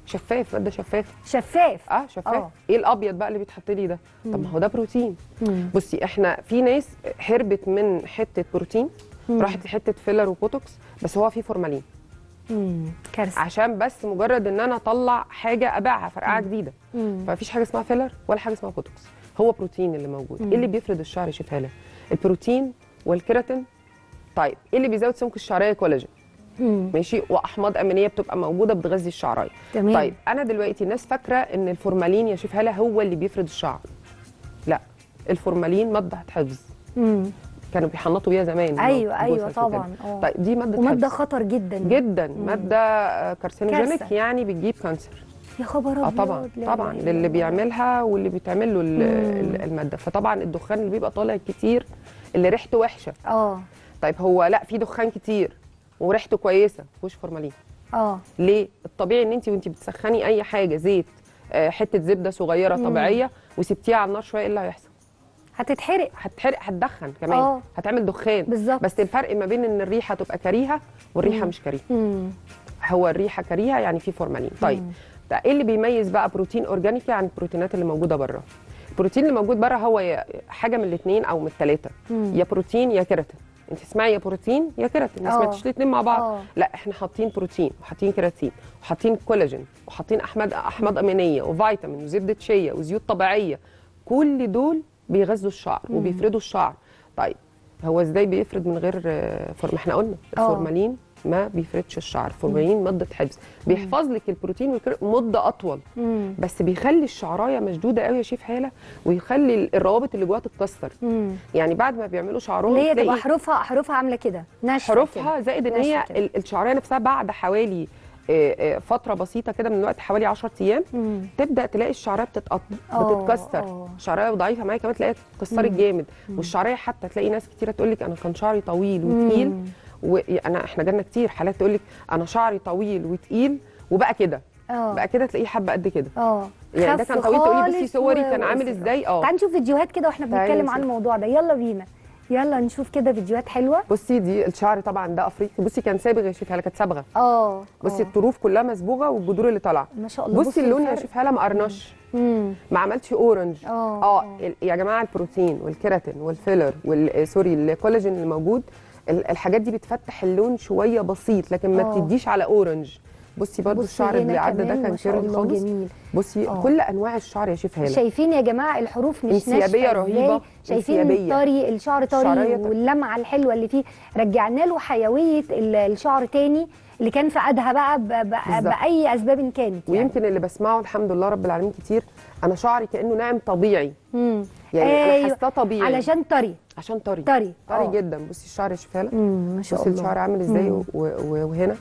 شفاف ماده شفافه شفاف اه شفاف آه. ايه الابيض بقى اللي بيتحط لي ده طب ما هو ده بروتين مم. بصي احنا في ناس هربت من حته بروتين راحت لحته فيلر وبوتوكس بس هو فيه فورمالين مم. كارثه عشان بس مجرد ان انا اطلع حاجه ابيعها فرقعه جديده مم. فمفيش حاجه اسمها فيلر ولا حاجه اسمها بوتوكس هو بروتين اللي موجود ايه اللي بيفرد الشعر يا شيف هاله البروتين والكيراتين طيب ايه اللي بيزود سمك الشعريه كولاجين مم. ماشي واحماض امينيه بتبقى موجوده بتغذي الشعرايه تمام طيب انا دلوقتي الناس فاكره ان الفورمالين يا شيف هاله هو اللي بيفرد الشعر لا الفورمالين ماده حفظ مم. كانوا بيحنطوا بيها زمان ايوه ايوه جثث وكده. طبعا اه طيب دي ماده وماده حفظ. خطر جدا جدا ماده آه، كارسينوجينيك كارثة. يعني بتجيب كانسر يا خبر اه ابيض طبعا لا طبعا إله إلا للي الله. بيعملها واللي بيتعمل له ال- مم. ال- الماده فطبعا الدخان اللي بيبقى طالع كتير اللي ريحته وحشه اه طيب هو لا في دخان كتير وريحته كويسه مفيهوش فورمالين اه ليه الطبيعي ان انت وانت بتسخني اي حاجه زيت آه، حته زبده صغيره مم. طبيعيه وسبتيها على النار شويه ايه اللي هيحصل هتتحرق هتحرق هتدخن كمان آه. هتعمل دخان بالظبط. بس الفرق ما بين ان الريحه تبقى كريهه والريحه مم. مش كريهه مم. هو الريحه كريهه يعني في فورمالين طيب ده ايه اللي بيميز بقى بروتين اورجانيكي عن البروتينات اللي موجوده بره البروتين اللي موجود بره هو يا حاجه من الاثنين او من الثلاثه مم. يا بروتين يا كيراتين انت تسمعي يا بروتين يا كيراتين ما آه. سمعتيش الاثنين مع بعض آه. لا احنا حاطين بروتين وحاطين كيراتين وحاطين كولاجين وحاطين احماض احماض امينيه وفيتامين وزبده شيا وزيوت طبيعيه كل دول بيغذوا الشعر وبيفردوا الشعر طيب هو ازاي بيفرد من غير آه، فور... ما احنا قلنا آه. الفورمالين ما بيفردش الشعر الفورمالين ماده حفظ بيحفظ لك البروتين والكر... مده اطول مم. بس بيخلي الشعرايه مشدوده قوي يا شيف حاله ويخلي الروابط اللي جواها تتكسر مم. يعني بعد ما بيعملوا شعرهم اللي هي تلاقي تبقى حروفها حروفها عامله كده ناشفه حروفها كده. زائد ان ناشفة هي كده. ال- الشعريه نفسها بعد حوالي آه، آه، فتره بسيطه كده من الوقت حوالي 10 ايام مم. تبدا تلاقي الشعريه بتتقطع آه، بتتكسر آه. الشعريه ضعيفه معايا كمان تلاقيها اتكسرت جامد والشعريه حتى تلاقي ناس كتيره تقول لك انا كان شعري طويل وتقيل مم. وانا احنا جالنا كتير حالات تقول لك انا شعري طويل وتقيل وبقى كده اه بقى كده تلاقيه حبه قد كده اه يعني ده خف كان طويل تقولي بصي خالص صوري و- كان عامل وقصير. ازاي اه تعالي نشوف فيديوهات كده واحنا تعالي بنتكلم عن نشوف. الموضوع ده يلا بينا يلا نشوف كده فيديوهات حلوه بصي دي الشعر طبعا ده افريقي بصي كان سابغ يا شيف هاله كانت صبغه اه بصي آه. الطروف كلها مسبوغه والجذور اللي طالعه ما شاء الله بصي اللون يا الفرق. شيف هاله ما قرنش مم. ما عملش اورنج اه اه ال- يا جماعه البروتين والكيراتين والفيلر وال سوري الكولاجين اللي موجود ال- الحاجات دي بتفتح اللون شويه بسيط لكن ما آه. بتديش على اورنج بصي برضو بصي الشعر هنا اللي عدى ده كمان كان ما شاء كيرلي الله خالص جميل بصي آه. كل انواع الشعر يا شيف هاله شايفين يا جماعه الحروف مش انسيابية ناشفه رهيبة، ازاي شايفين انسيابية. طري الشعر طري الشعرية طري. واللمعه الحلوه اللي فيه رجعنا له حيويه ال- الشعر تاني اللي كان في قدها بقى ب- ب- بالظبط. باي اسباب كانت يعني ويمكن اللي بسمعه الحمد لله رب العالمين كتير انا شعري كانه ناعم طبيعي مم. يعني انا أيوة. حاساه طبيعي علشان طري عشان طري طري طري آه. جدا بصي الشعر يا شيف هاله مم. ما شاء بصي الله الشعر عامل ازاي مم. و- و- وهنا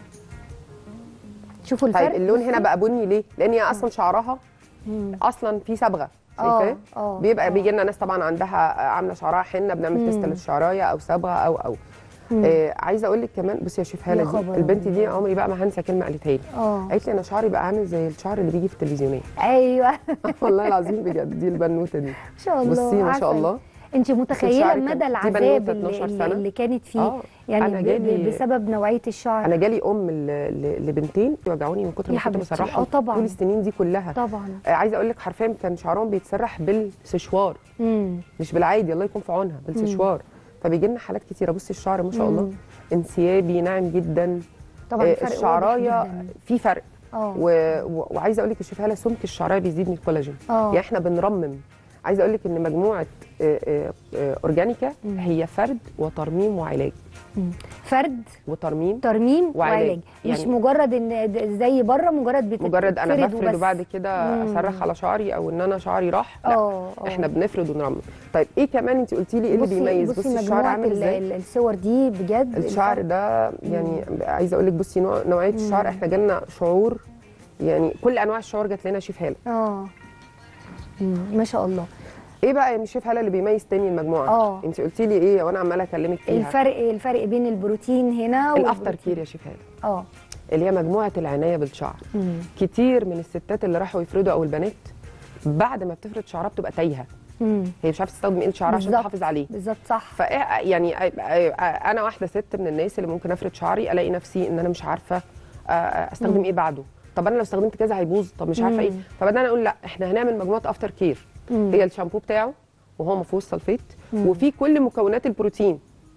شوفوا الفرق طيب اللون هنا بقى بني ليه؟ لان هي اصلا شعرها مم. اصلا في صبغه اه شايفاه؟ اه بيبقى آه. بيجي لنا ناس طبعا عندها عامله شعرها حنه بنعمل تيست للشعرايه او صبغه او او مم. آه عايزه اقول لك كمان بصي يا شيف هاله يا دي خبر البنت دي أبيض. عمري بقى ما هنسى كلمه قالتها لي اه قالت لي انا شعري بقى عامل زي الشعر اللي بيجي في التلفزيونات ايوه والله العظيم بجد دي البنوته دي ما شاء الله بصي ما شاء عسل. الله انت متخيله شعرك مدى كان- دي العذاب بنوتة اللي, 12 اللي, سنة. اللي كانت فيه آه، يعني أنا ب- جالي- ب- بسبب نوعيه الشعر انا جالي ام ل- ل- لبنتين وجعوني من كتر يا ما كنت حبيبتي. بسرحهم آه، طبعاً. طول السنين دي كلها طبعا آه عايزه اقول لك حرفيا كان شعرهم بيتسرح بالسشوار امم مش بالعادي الله يكون في عونها بالسشوار فبيجي لنا حالات كتيره بصي الشعر ما شاء الله مم. انسيابي ناعم جدا طبعا آه، الفرق واضح الشعرايه جداً. في فرق اه و... و... وعايزه اقول لك يا شيف هاله سمك الشعرايه بيزيد من الكولاجين اه يعني احنا بنرمم عايزه اقول لك ان مجموعه آه، آه، آه، اورجانيكا مم. هي فرد وترميم وعلاج مم. فرد وترميم ترميم وعلاج. وعلاج مش يعني- مجرد ان د- زي بره مجرد بتت- مجرد انا بتتفرد بفرد وبس. وبعد كده مم. اصرخ على شعري او ان انا شعري راح لا اه آه. احنا بنفرد ونرمم طيب ايه كمان انت قلتي لي ايه اللي بصي- بيميز بصي بصي الشعر مجموعة عامل ال- ازاي ال- الصور دي بجد الشعر الفرق- ده يعني عايزه اقول لك بصي نوع نوعيه الشعر احنا جالنا شعور يعني كل انواع الشعور جات لنا شيف هاله اه مم. ما شاء الله ايه بقى يا شيف هاله اللي بيميز تاني المجموعه آه. انت قلتي لي ايه وانا عماله اكلمك فيها الفرق الفرق بين البروتين هنا الافتر والبروتين- كير يا شيف هاله اه اللي هي مجموعه العنايه بالشعر مم. كتير من الستات اللي راحوا يفردوا او البنات بعد ما بتفرد شعرها بتبقى تايهه مم. هي مش عارفه تستخدم ايه شعرها عشان بالظبط. تحافظ عليه بالظبط صح ف يعني انا واحده ست من الناس اللي ممكن افرد شعري الاقي نفسي ان انا مش عارفه آه، استخدم ايه بعده طب انا لو استخدمت كذا هيبوظ طب مش عارفه ايه مم. فبدانا نقول لا احنا هنعمل مجموعه افتر كير مم. هي الشامبو بتاعه وهو ما فيهوش سلفيت مم. وفيه كل مكونات البروتين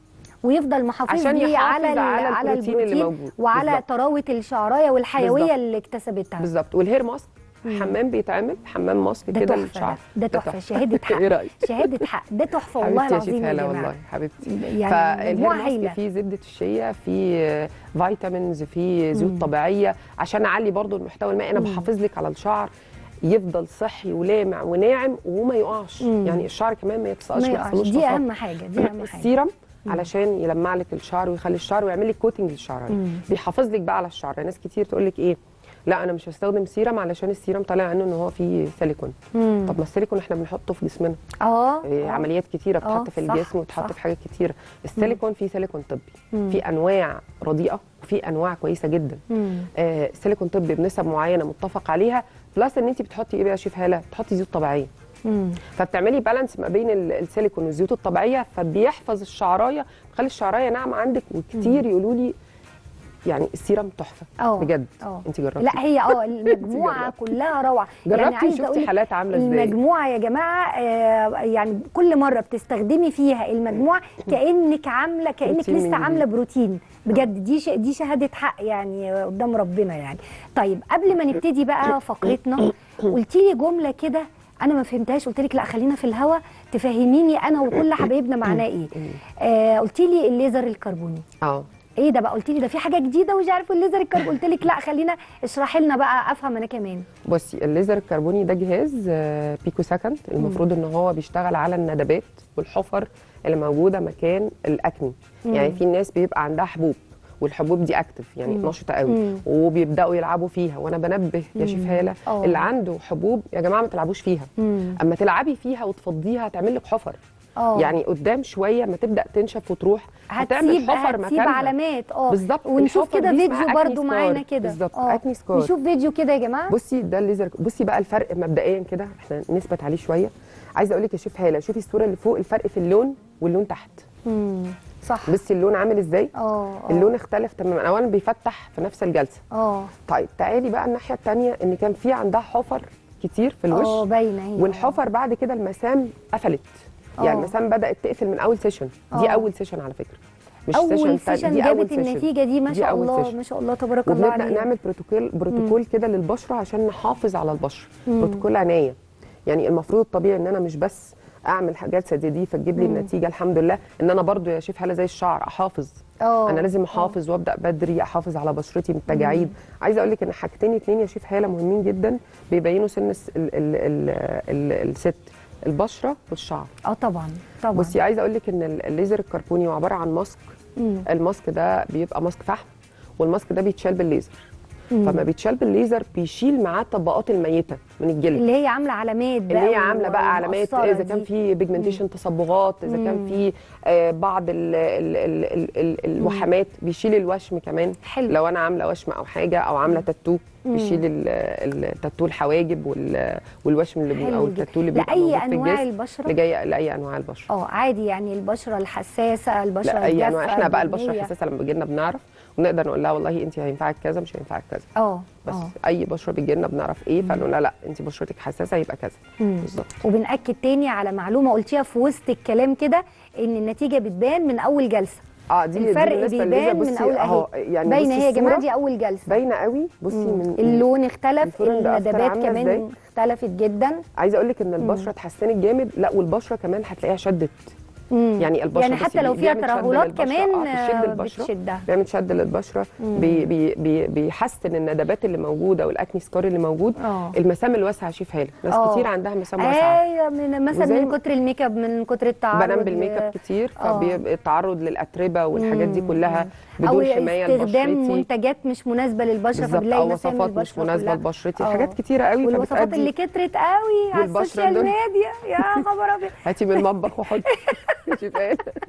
ويفضل محافظ عشان ليه يحافظ على ال- على على البروتين اللي البروتين موجود. وعلى بالظبط. طراوه الشعرايه والحيويه بالظبط. اللي اكتسبتها بالظبط والهير ماسك مم. حمام بيتعمل حمام ماسك ده كده تحفه للشعر ده, ده تحفه شهاده حق ايه رايك شهاده حق ده تحفه والله حبيبتي يا شيف العظيم يا هلا جماعه والله حبيبتي يعني مجموعه فالهير هايله ماسك فيه زبده الشيا فيه فيتامينز فيه زيوت مم. طبيعيه عشان اعلي برضو المحتوى المائي انا مم. بحافظ لك على الشعر يفضل صحي ولامع وناعم وما يقعش مم. يعني الشعر كمان ما يتسقطش ما ما يقعش يحصلوش دي تصاقط. اهم حاجه دي اهم حاجه السيرم مم. علشان يلمع لك الشعر ويخلي الشعر ويعمل لك كوتنج للشعر مم. بيحافظ لك بقى على الشعر ناس كتير تقول لك ايه لا انا مش هستخدم سيرم علشان السيرم طالع عنه ان هو فيه سيليكون مم. طب ما السيليكون احنا بنحطه في جسمنا اه إيه، آه. عمليات كتيره آه، بتتحط في صح، الجسم وتتحط صح. في حاجات كتيره السيليكون فيه سيليكون طبي مم. في انواع رديئه وفي انواع كويسه جدا مم. آه سيليكون طبي بنسب معينه متفق عليها بلس ان انت بتحطي ايه بقى يا شيف هاله بتحطي زيوت طبيعيه مم. فبتعملي بالانس ما بين ال- السيليكون والزيوت الطبيعيه فبيحفظ الشعرايه بيخلي الشعرايه ناعمه عندك وكتير يقولوا لي يعني السيرم تحفه اه بجد اه انت جربتي لا هي اه المجموعه جربتي. كلها روعه جربتي عايزة وشفتي أقولك حالات عامله ازاي المجموعه يا جماعه آه، يعني كل مره بتستخدمي فيها المجموعه كانك عامله كانك بروتين من لسه جديد. عامله بروتين بجد دي ش- دي شهاده حق يعني قدام ربنا يعني طيب قبل ما نبتدي بقى فقرتنا قلتي لي جمله كده انا ما فهمتهاش قلت لك لا خلينا في الهوا تفهميني انا وكل حبايبنا معناه ايه آه قلتي لي الليزر الكربوني اه ايه ده بقى قلت لي ده في حاجه جديده ومش عارفه الليزر الكربوني قلت لك لا خلينا اشرحي لنا بقى افهم انا كمان بصي الليزر الكربوني ده جهاز آه، بيكو سكند المفروض ان هو بيشتغل على الندبات والحفر اللي موجوده مكان الاكني مم. يعني في ناس بيبقى عندها حبوب والحبوب دي اكتف يعني مم. نشطه قوي مم. وبيبداوا يلعبوا فيها وانا بنبه يا شيف مم. هاله آه. اللي عنده حبوب يا جماعه ما تلعبوش فيها امم اما تلعبي فيها وتفضيها هتعمل لك حفر اه يعني قدام شويه ما تبدا تنشف وتروح هتسيب هتعمل حفر هتسيب مكانها علامات اه بالظبط ونشوف الحفر كده دي اسمها فيديو أكني برضو سكار. معانا كده بالظبط آه. اكني سكار نشوف فيديو كده يا جماعه بصي ده الليزر بصي بقى الفرق مبدئيا كده احنا نثبت عليه شويه عايزه اقول لك يا شيف هاله شوفي الصوره اللي فوق الفرق في اللون واللون تحت امم صح بصي اللون عامل ازاي اه آه. اللون اختلف تماما اولا بيفتح في نفس الجلسه اه طيب تعالي بقى الناحيه الثانيه ان كان في عندها حفر كتير في اه الوش باينه هي والحفر بعد كده المسام قفلت يعني آه. المسام بدات تقفل من اول سيشن دي آه. اول سيشن على فكره مش اول تاني، سيشن دي أول جابت سيشن. النتيجه دي ما دي شاء أول الله سيشن. ما شاء الله تبارك الله وبنبدا عليها نعمل بروتوكول بروتوكول كده للبشره عشان نحافظ على البشره مم. بروتوكول عنايه يعني المفروض الطبيعي ان انا مش بس اعمل حاجات زي دي فتجيب لي مم. النتيجه الحمد لله ان انا برضو يا شيف هلا زي الشعر احافظ اه انا لازم آه. احافظ وابدا بدري احافظ على بشرتي من التجاعيد عايزه اقول لك ان حاجتين اتنين يا شيف هاله مهمين جدا بيبينوا سن الس- ال ال ال ال الست البشره والشعر اه طبعا طبعا بصي عايزه اقول لك ان ال- الليزر الكربوني هو عباره عن ماسك مم. الماسك ده بيبقى ماسك فحم والماسك ده بيتشال بالليزر مم. فما بيتشال بالليزر بيشيل معاه الطبقات الميته من الجلد اللي هي عامله علامات بقى اللي هي عامله بقى علامات والمقصرة اذا كان دي. في بيجمنتيشن تصبغات اذا كان مم. في آه، بعض ال ال ال ال ال الوحمات بيشيل الوشم كمان حلو لو انا عامله وشم او حاجه او عامله تاتو مم. بيشيل ال- ال- التاتو الحواجب وال- والوشم اللي بي حلو او جدا. التاتو اللي بيبقى لاي موجود في انواع الجسم البشره اللي جايه لاي انواع البشره اه عادي يعني البشره الحساسه البشره لا اي انواع الجافة، احنا بقى البشره الدهنية. الحساسه لما بيجي لنا بنعرف ونقدر نقول لها والله انت هينفعك كذا مش هينفعك كذا اه بس اه اي بشره بتجي لنا بنعرف ايه فنقول لها لا انت بشرتك حساسه يبقى كذا مم. بالظبط وبنأكد تاني على معلومه قلتيها في وسط الكلام كده ان النتيجه بتبان من اول جلسه اه دي الفرق دي بالنسبة للليزر. بيبان من بصي أول اهو أهي. يعني باينه بصي هي يا جماعه الصورة دي اول جلسه باينه قوي بصي مم. من اللون اختلف الفور اند افتر الندبات عاملة كمان إزاي؟ اختلفت جدا عايزه اقول لك ان البشره اتحسنت جامد لا والبشره كمان هتلاقيها شدت مم. يعني البشره يعني بصي حتى لو بي- فيها بيعمل شد ترهلات للبشرة. كمان آه بتشد آه، البشره بتشدها بيعمل شد للبشره مم. بي بي بي بيحسن الندبات اللي موجوده والاكني سكار اللي موجود اه المسام الواسعه شوف هاله ناس آه. كتير عندها مسام واسعه ايوه من مثلا وزي من ما- كتر الميك اب من كتر التعرض بنام بالميك اب ل- كتير آه. فبيبقى التعرض للاتربه والحاجات دي مم. كلها او بدون حمايه استخدام لبشرتي منتجات مش مناسبه للبشره بالظبط فبنلاقي او مسام وصفات مش البشره مناسبه كلها. لبشرتي آه. حاجات كتيره قوي والوصفات فبتأدي- اللي كترت قوي على والبشرة السوشيال دول. ميديا يا خبر ابيض هاتي من المطبخ وحطي شوف ايه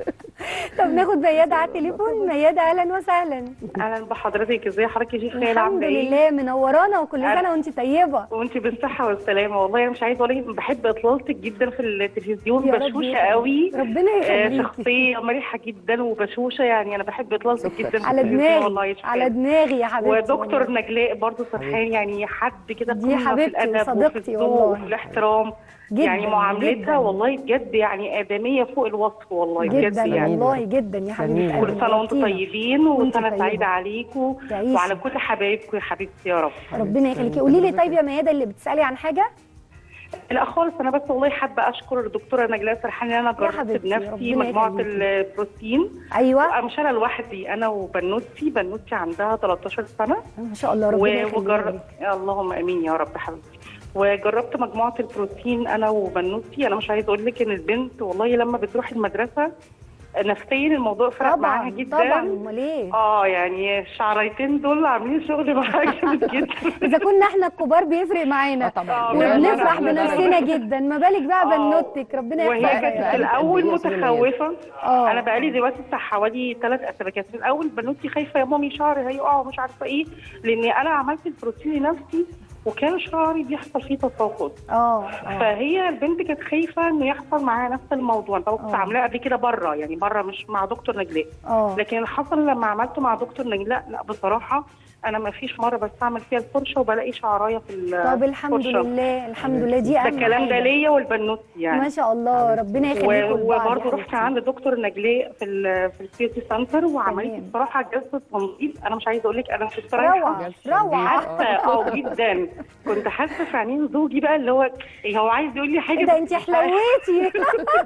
طب ناخد ميادة على التليفون ميادة اهلا وسهلا اهلا بحضرتك ازي حضرتك يا شيخ خيال الحمد عامله ايه لله منورانا وكل أهلا. سنه وانت طيبه وانت بالصحه والسلامه والله انا مش عايزه اقول لك بحب اطلالتك جدا في التلفزيون يا رب بشوشه يخليك. قوي ربنا آه، يخليكي شخصيه مرحه جدا وبشوشه يعني انا بحب اطلالتك شكرا. جدا في على التلفزيون والله يا دماغي شيخ على خيال. دماغي يا حبيبتي ودكتور والله. نجلاء برضو سرحان يعني حد كده دي قمة في حبيبتي الادب وصديقتي وفي الذوق والله. وفي الاحترام جدا يعني معاملتها جدا. والله بجد يعني ادميه فوق الوصف والله بجد جدا يعني والله جدا يا حبيبتي جميل. كل سنه وانتم طيبين وانت وسنه طيبة. سعيده عليكم تعيشي. وعلى كل حبايبكم يا حبيبتي يا رب ربنا يخليكي قولي لي طيب يا ميادة اللي بتسالي عن حاجه لا خالص انا بس والله حابه اشكر الدكتوره نجلاء سرحان ان انا جربت حبيبتي، بنفسي ربنا مجموعه يخليكي. البروتين ايوه مش انا لوحدي انا وبنوتي بنوتي عندها 13 سنه ما شاء الله ربنا و- يخليها وجرب لك. اللهم امين يا رب حبيبتي وجربت مجموعه البروتين انا وبنوتي انا مش عايزه اقول لك ان البنت والله لما بتروح المدرسه نفسيا الموضوع فرق معاها طبعا جدا طبعا امال ايه اه يعني الشعريتين دول عاملين شغل معاها جامد جدا اذا كنا احنا الكبار بيفرق معانا آه طبعا آه، وبنفرح بجد. بنفسنا جدا ما بالك بقى آه. بنوتك ربنا وهي يحفظها كانت يا في رب. الاول قد إيه يا أستاذة متخوفه اه انا بقالي دلوقتي بتاع حوالي ثلاث اسابيع كانت في الاول بنوتي خايفه يا مامي شعري هيقع ومش عارفه ايه لان انا عملت البروتين لنفسي وكان شعري بيحصل فيه تساقط اه اه فهي البنت كانت خايفه انه يحصل معاها نفس الموضوع طبعا كنت آه. عاملاه قبل كده بره يعني بره مش مع دكتور نجلاء اه لكن اللي حصل لما عملته مع دكتور نجلاء لا بصراحه انا ما فيش مره بستعمل فيها الفرشه وبلاقي شعرايه في ال- طب الحمد فرشة. لله الحمد لله دي ده اهم الكلام ده حاجة. ليا والبنوتي يعني ما شاء الله ربنا يخليكم و- لبعض وبرضه يا رحت حبيبتي. عند دكتور نجلاء في ال في البيوتي سنتر وعملت تمام. بصراحه جلسه تنظيف انا مش عايزه اقول لك انا كنت رايحه روعه روعه حاسه اه جدا كنت حاسه في عينين زوجي بقى اللي هو إيه هو عايز يقول لي حاجه ايه ده بس انت مش عارف. حلويتي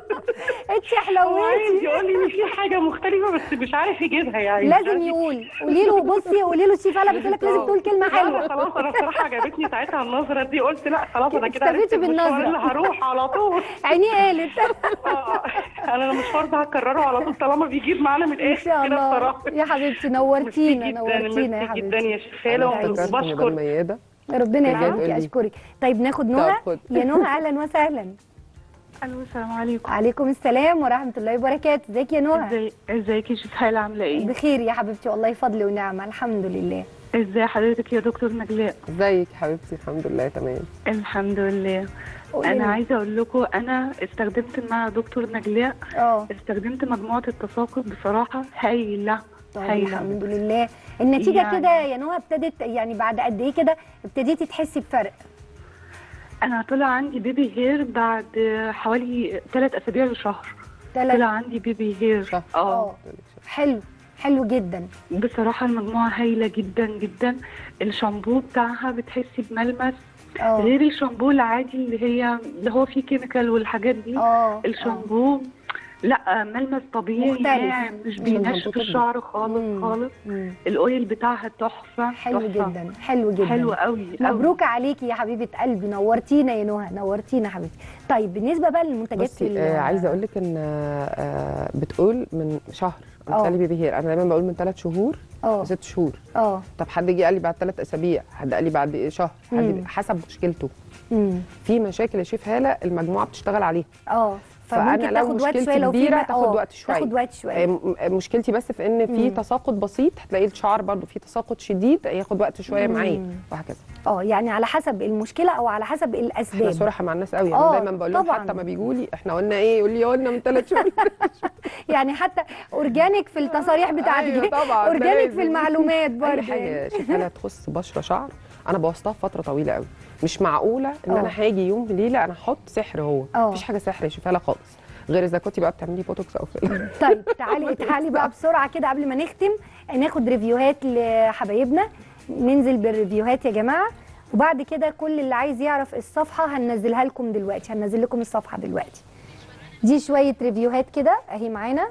انت هو عايز حلويتي يقول لي ان في حاجه مختلفه بس مش عارف يجيبها يعني مش لازم عارف يقول قولي له بصي قولي له الشيف هلا بتقول لك لازم تقول كلمه لا، حلوه خلاص انا بصراحه عجبتني ساعتها النظره دي قلت لا خلاص انا كده استفدتي عرفت المشوار بالنظرة. اللي هروح على طول عيني قالت اه انا المشوار ده هكرره على طول طالما بيجيب معانا من ان الاخر شاء كده الله بصراحه يا حبيبتي ميرسي نورتينا جدا نورتينا يا ميرسي جدا حبيبتي يا شيخاله أنا افتكرت ان ده وبشكر الميادة ربنا بجد يخليكي قولي. اشكرك طيب ناخد نهى طب خد. يا نهى اهلا وسهلا الو السلام عليكم عليكم السلام ورحمه الله وبركاته ازيك يا نهى ازاي ازيك يا شيخ هاله عامله ايه بخير يا حبيبتي والله فضل ونعمه الحمد لله ازاي حضرتك يا دكتور نجلاء ازيك حبيبتي الحمد لله تمام الحمد لله قولي انا لي. عايزه اقول لكم انا استخدمت مع دكتور نجلاء اه استخدمت مجموعه التساقط بصراحه هايله طيب هايله الحمد لله النتيجه يعني- كده يا نهى ابتدت يعني بعد قد ايه كده ابتديتي تحسي بفرق انا طلع عندي بيبي هير بعد حوالي ثلاث اسابيع لشهر طلع ثلاث عندي بيبي هير شهر. اه اه حلو حلو جدا بصراحه المجموعه هايله جدا جدا الشامبو بتاعها بتحسي بملمس اه غير الشامبو العادي اللي هي اللي هو فيه كيميكال والحاجات دي اه آه. الشامبو لا ملمس طبيعي مختلف. ناعم مش شامبو بينشف طبي. الشعر خالص مم. خالص مم. الاويل بتاعها تحفه حلو تحفة. جدا حلو جدا حلو قوي قوي. مبروك عليكي يا حبيبه قلبي نورتينا يا نهى نورتينا حبيبتي طيب بالنسبه بقى للمنتجات بصي ال- آه عايزه اقول لك ان آه بتقول من شهر آه. بتسالي بيبي هير انا دايما بقول من ثلاث شهور اه ست شهور اه طب حد جه قال لي بعد ثلاث اسابيع حد قال لي بعد شهر حد مم. حسب مشكلته امم في مشاكل يا شيف هاله المجموعه بتشتغل عليها اه فأنا فممكن لو تاخد وقت مشكلتي شويه لو في كبيرة ما- تاخد آه، وقت شوية. تاخد وقت شويه آه، م- مشكلتي بس في ان في مم. تساقط بسيط هتلاقي الشعر برضو فيه تساقط شديد ياخد وقت شويه مم. معايا وهكذا اه يعني على حسب المشكله او على حسب احنا الاسباب صراحه مع الناس قوي آه، يعني دايما بقول لهم طبعاً. حتى ما بيجوا لي احنا قلنا ايه يقول لي قلنا من ثلاث شهور يعني حتى اورجانيك في التصاريح بتاعتك أيوة طبعاً، ده اورجانيك في لازم. المعلومات اي برضه حاجه شوف انا تخص بشره شعر انا بوظتها في فتره طويله قوي مش معقوله ان آه. انا هاجي يوم بليله انا احط سحر هو آه. مفيش حاجه سحر يا شوفها خالص غير اذا كنتي بقى بتعملي بوتوكس او فيلر طيب تعالي تعالي بقى بسرعه كده قبل ما نختم ناخد ريفيوهات لحبايبنا ننزل بالريفيوهات يا جماعه وبعد كده كل اللي عايز يعرف الصفحه هننزلها لكم دلوقتي هننزل لكم الصفحه دلوقتي دي شويه ريفيوهات كده اهي معانا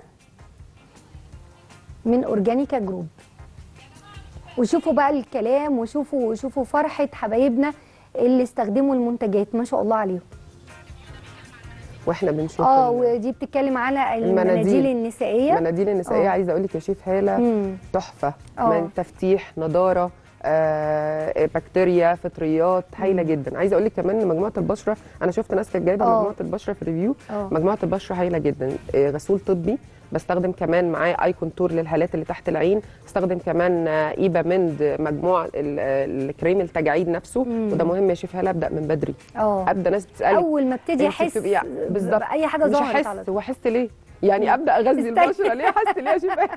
من اورجانيكا جروب وشوفوا بقى الكلام وشوفوا وشوفوا فرحه حبايبنا اللي استخدموا المنتجات ما شاء الله عليهم واحنا بنشوف اه ال- ودي بتتكلم على المناديل. المناديل النسائيه المناديل النسائيه آه. عايزه اقول لك يا شيف هاله مم. تحفه آه. من تفتيح نضاره آه، بكتيريا فطريات هايله جدا عايزه اقول لك كمان ان مجموعه البشره انا شفت ناس كانت جايبه آه. مجموعه البشره في ريفيو آه. مجموعه البشره هايله جدا آه، غسول طبي بستخدم كمان معاه اي كونتور للهالات اللي تحت العين بستخدم كمان آه، ايبا مند مجموع ال- ال- الكريم التجاعيد نفسه مم. وده مهم يا شيف هلا ابدا من بدري اه ابدا ناس بتسالني اول ما ابتدي أنت احس بتبقي- بالظبط. باي حاجه مش ظهرت على هحس طول واحس ليه يعني ابدا اغذي استني. البشره ليه احس ليه يا شيف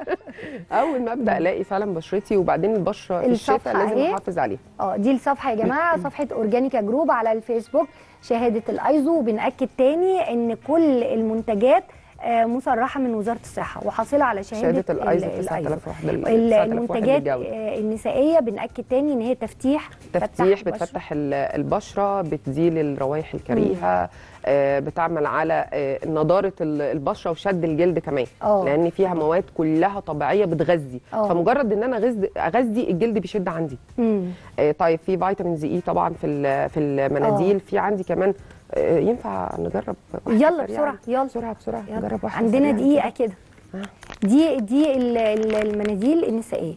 اول ما ابدا الاقي فعلا بشرتي وبعدين البشره في الشتاء الصفحة لازم أهي. احافظ عليها اه دي الصفحه يا جماعه صفحه اورجانيكا جروب على الفيسبوك شهاده الايزو وبناكد تاني ان كل المنتجات آه، مصرحه من وزاره الصحه وحاصله على شهاده, شهاده الايزو ال- 9000 وحده ال- 9000 وحدة المنتجات الجودة. آه، النسائيه بناكد تاني ان هي تفتيح تفتيح بشرة. بتفتح ال- البشره بتزيل الروائح الكريهه آه، بتعمل على آه، نضاره ال- البشره وشد الجلد كمان اه. لان فيها مواد كلها طبيعيه بتغذي اه. فمجرد ان انا اغذي اغذي الجلد بيشد عندي مم. آه، طيب في فيتامين زي اي طبعا في ال- في المناديل في عندي كمان آه، ينفع نجرب واحدة يلا سريعة؟ بسرعه يلا بسرعه بسرعه يلا. نجرب واحده عندنا سريعة دقيقه كده. كده دي دي ال- ال- المناديل النسائيه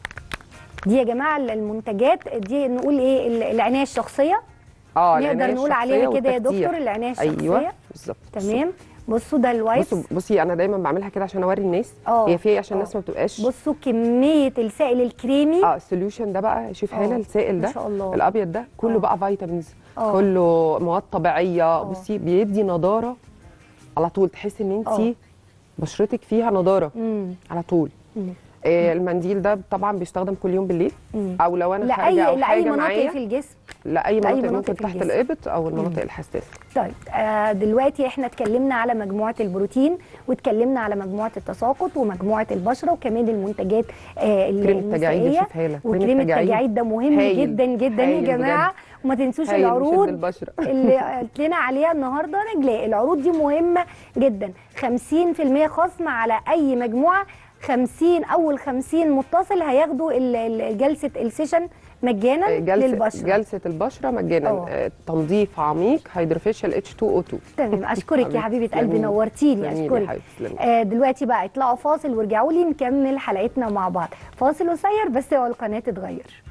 دي يا جماعه المنتجات دي نقول ايه ال- العنايه الشخصيه اه نقدر العناية نقول الشخصية عليها كده يا والتفتيح. دكتور العنايه الشخصيه ايوه بالظبط تمام بصوا ده الوايبس بصوا بصي انا دايما بعملها كده عشان اوري الناس اه. هي في عشان اه. الناس ما بتبقاش بصوا كميه السائل الكريمي اه السوليوشن ده بقى شوف اه. هنا السائل ما ده شاء الله. الابيض ده كله اه. بقى فيتامينز اه. كله مواد طبيعيه اه. بصي بيدي نضاره على طول تحسي ان اه. انت بشرتك فيها نضاره مم. على طول مم. آه المنديل ده طبعا بيستخدم كل يوم بالليل مم. او لو انا خارجه لاي او لاي حاجه مناطق معايا في الجسم لاي لأي مناطق مناطق ممكن في تحت الجسم. الابط او المناطق الحساسه طيب آه دلوقتي احنا اتكلمنا على مجموعه البروتين واتكلمنا على مجموعه التساقط ومجموعه البشره وكمان المنتجات آه ال- كريم التجاعيد النسائية. شوف هاله وكريم التجاعيد ده مهم هايل. جدا جدا يا هايل جماعه وما تنسوش هايل بيشد العروض البشره اللي قلت لنا عليها النهارده نجلاء العروض دي مهمه جدا 50% خصم على اي مجموعه 50 اول 50 متصل هياخدوا ال- ال- جلسه السيشن مجانا جلسه للبشره جلسه البشره مجانا اه. آه، تنظيف عميق هيدروفيشال اتش 2 او 2 تمام اشكرك يا حبيبه قلبي تسلمي. نورتيني تسلمي لي يا اشكرك حبيبتي، تسلمي. آه دلوقتي بقى اطلعوا فاصل وارجعوا لي نكمل حلقتنا مع بعض فاصل قصير بس اوعوا القناه تتغير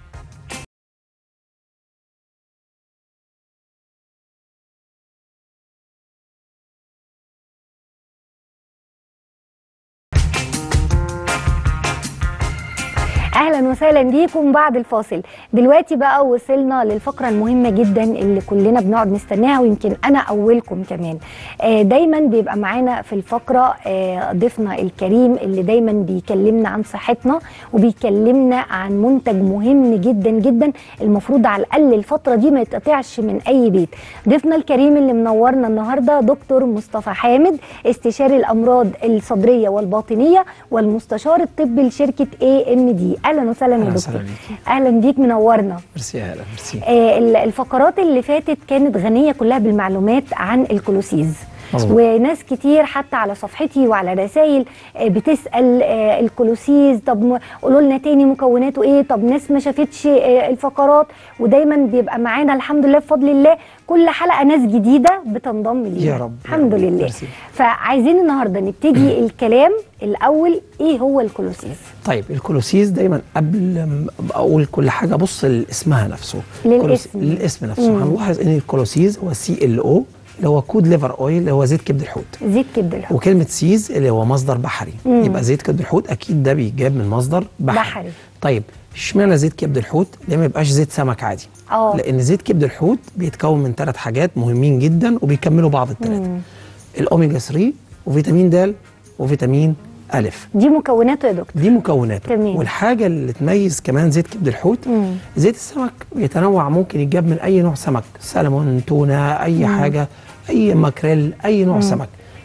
اهلا وسهلا بيكم بعد الفاصل دلوقتي بقى وصلنا للفقره المهمه جدا اللي كلنا بنقعد نستناها ويمكن انا اولكم كمان آه، دايما بيبقى معانا في الفقره آه، ضيفنا الكريم اللي دايما بيكلمنا عن صحتنا وبيكلمنا عن منتج مهم جدا جدا المفروض على الاقل الفتره دي ما يتقطعش من اي بيت ضيفنا الكريم اللي منورنا النهارده دكتور مصطفى حامد استشاري الامراض الصدريه والباطنيه والمستشار الطبي لشركه اي ام دي اهلا وسهلا يا أهلا دكتور وسهلا بيكي. اهلا بيك منورنا ميرسي يا هلا ميرسي آه، ال- الفقرات اللي فاتت كانت غنية كلها بالمعلومات عن الكولوسيز مظبوط. وناس كتير حتى على صفحتي وعلى رسائل آه، بتسأل آه، الكولوسيز طب م- قولوا لنا تاني مكوناته ايه طب ناس ما شافتش آه، الفقرات ودايما بيبقى معانا الحمد لله بفضل الله كل حلقة ناس جديدة بتنضم لينا يا رب، يا الحمد رب. لله ميرسي. فعايزين النهاردة نبتدي الكلام الأول ايه هو الكولوسيز طيب الكولوسيز دايما قبل ما اقول كل حاجه ابص لاسمها نفسه للاسم. الكولوس- للاسم نفسه مم. هنلاحظ ان الكولوسيز هو سي ال او اللي هو كود ليفر اويل اللي هو زيت كبد الحوت زيت كبد الحوت وكلمه سيز اللي هو مصدر بحري مم. يبقى زيت كبد الحوت اكيد ده بيجاب من مصدر بحري, بحري. طيب اشمعنى زيت كبد الحوت ليه ما يبقاش زيت سمك عادي اه لان زيت كبد الحوت بيتكون من ثلاث حاجات مهمين جدا وبيكملوا بعض الثلاثه الاوميجا 3 وفيتامين د وفيتامين الف دي مكوناته يا دكتور دي مكوناته تمام. والحاجه اللي تميز كمان زيت كبد الحوت مم. زيت السمك بيتنوع ممكن يتجاب من اي نوع سمك سلمون تونه اي حاجه اي ماكريل اي نوع سمك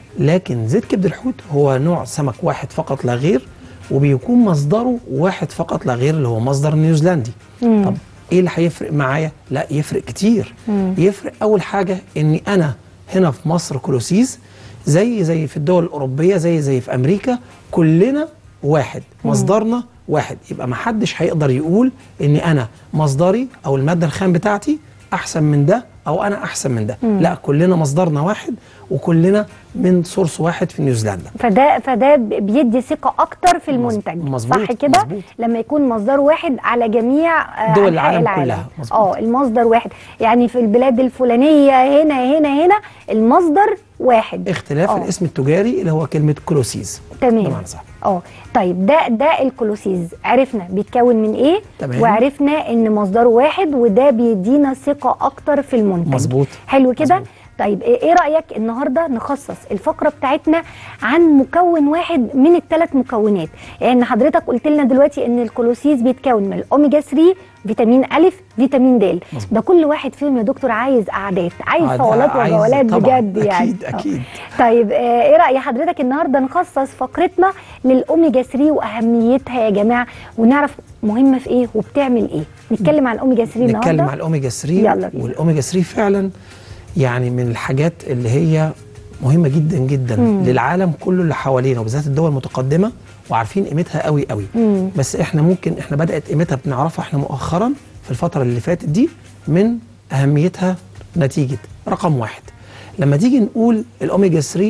لكن زيت كبد الحوت هو نوع سمك واحد فقط لا غير وبيكون مصدره واحد فقط لا غير اللي هو مصدر نيوزيلندي طب ايه اللي هيفرق معايا لا يفرق كتير يفرق اول حاجه اني انا هنا في مصر كولوسيز زي زي في الدول الاوروبيه زي زي في امريكا كلنا واحد مصدرنا واحد يبقى ما حدش هيقدر يقول اني انا مصدري او الماده الخام بتاعتي احسن من ده او انا احسن من ده لا كلنا مصدرنا واحد وكلنا من سورس واحد في نيوزيلندا فده فده بيدي ثقه اكتر في المنتج مظبوط، صح كده مظبوط. لما يكون مصدر واحد على جميع آه، دول أنحاء العالم كلها، مظبوط. اه المصدر واحد يعني في البلاد الفلانيه هنا هنا هنا المصدر واحد اختلاف آه. الاسم التجاري اللي هو كلمه كلوسيز تمام بمعنى صح اه طيب ده ده الكلوسيز عرفنا بيتكون من ايه تمام. وعرفنا ان مصدره واحد وده بيدينا ثقه اكتر في المنتج مظبوط حلو كده مظبوط. طيب ايه إيه رايك النهارده نخصص الفقره بتاعتنا عن مكون واحد من الثلاث مكونات يعني حضرتك قلت لنا دلوقتي ان الكلوسيز بيتكون من الاوميجا 3 فيتامين الف فيتامين د مظبوط. ده كل واحد فيهم يا دكتور عايز قعدات عايز آه، ده صولات عايز- وجولات طبعاً، بجد يعني اكيد آه. اكيد طيب آه، ايه راي حضرتك النهارده نخصص فقرتنا للاوميجا 3 واهميتها يا جماعه ونعرف مهمه في ايه وبتعمل ايه نتكلم عن الاوميجا 3 نتكلم النهارده على الاوميجا 3 يلا بينا. والاوميجا 3 فعلا يعني من الحاجات اللي هي مهمه جدا جدا مم. للعالم كله اللي حوالينا وبالذات الدول المتقدمه وعارفين قيمتها قوي قوي مم. بس احنا ممكن احنا بدات قيمتها بنعرفها احنا مؤخرا في الفتره اللي فاتت دي من اهميتها نتيجه رقم واحد لما تيجي نقول الاوميجا 3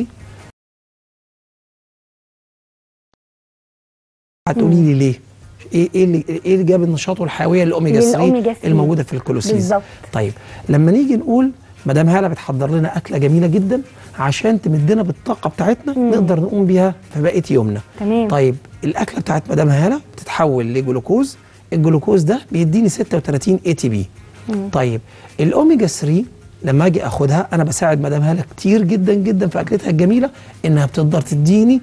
هتقولي لي ليه؟ ايه ايه اللي ايه اللي جاب النشاط والحيويه للاوميجا 3 للأوميجا 3. الموجوده في الكلوسيز بالظبط طيب لما نيجي نقول مدام هاله بتحضر لنا اكله جميله جدا عشان تمدنا بالطاقه بتاعتنا مم. نقدر نقوم بيها في بقيه يومنا تمام طيب الاكله بتاعت مدام هاله بتتحول لجلوكوز الجلوكوز ده بيديني 36 اي تي بي مم. طيب الاوميجا 3 لما اجي اخدها انا بساعد مدام هاله كتير جدا جدا في اكلتها الجميله انها بتقدر تديني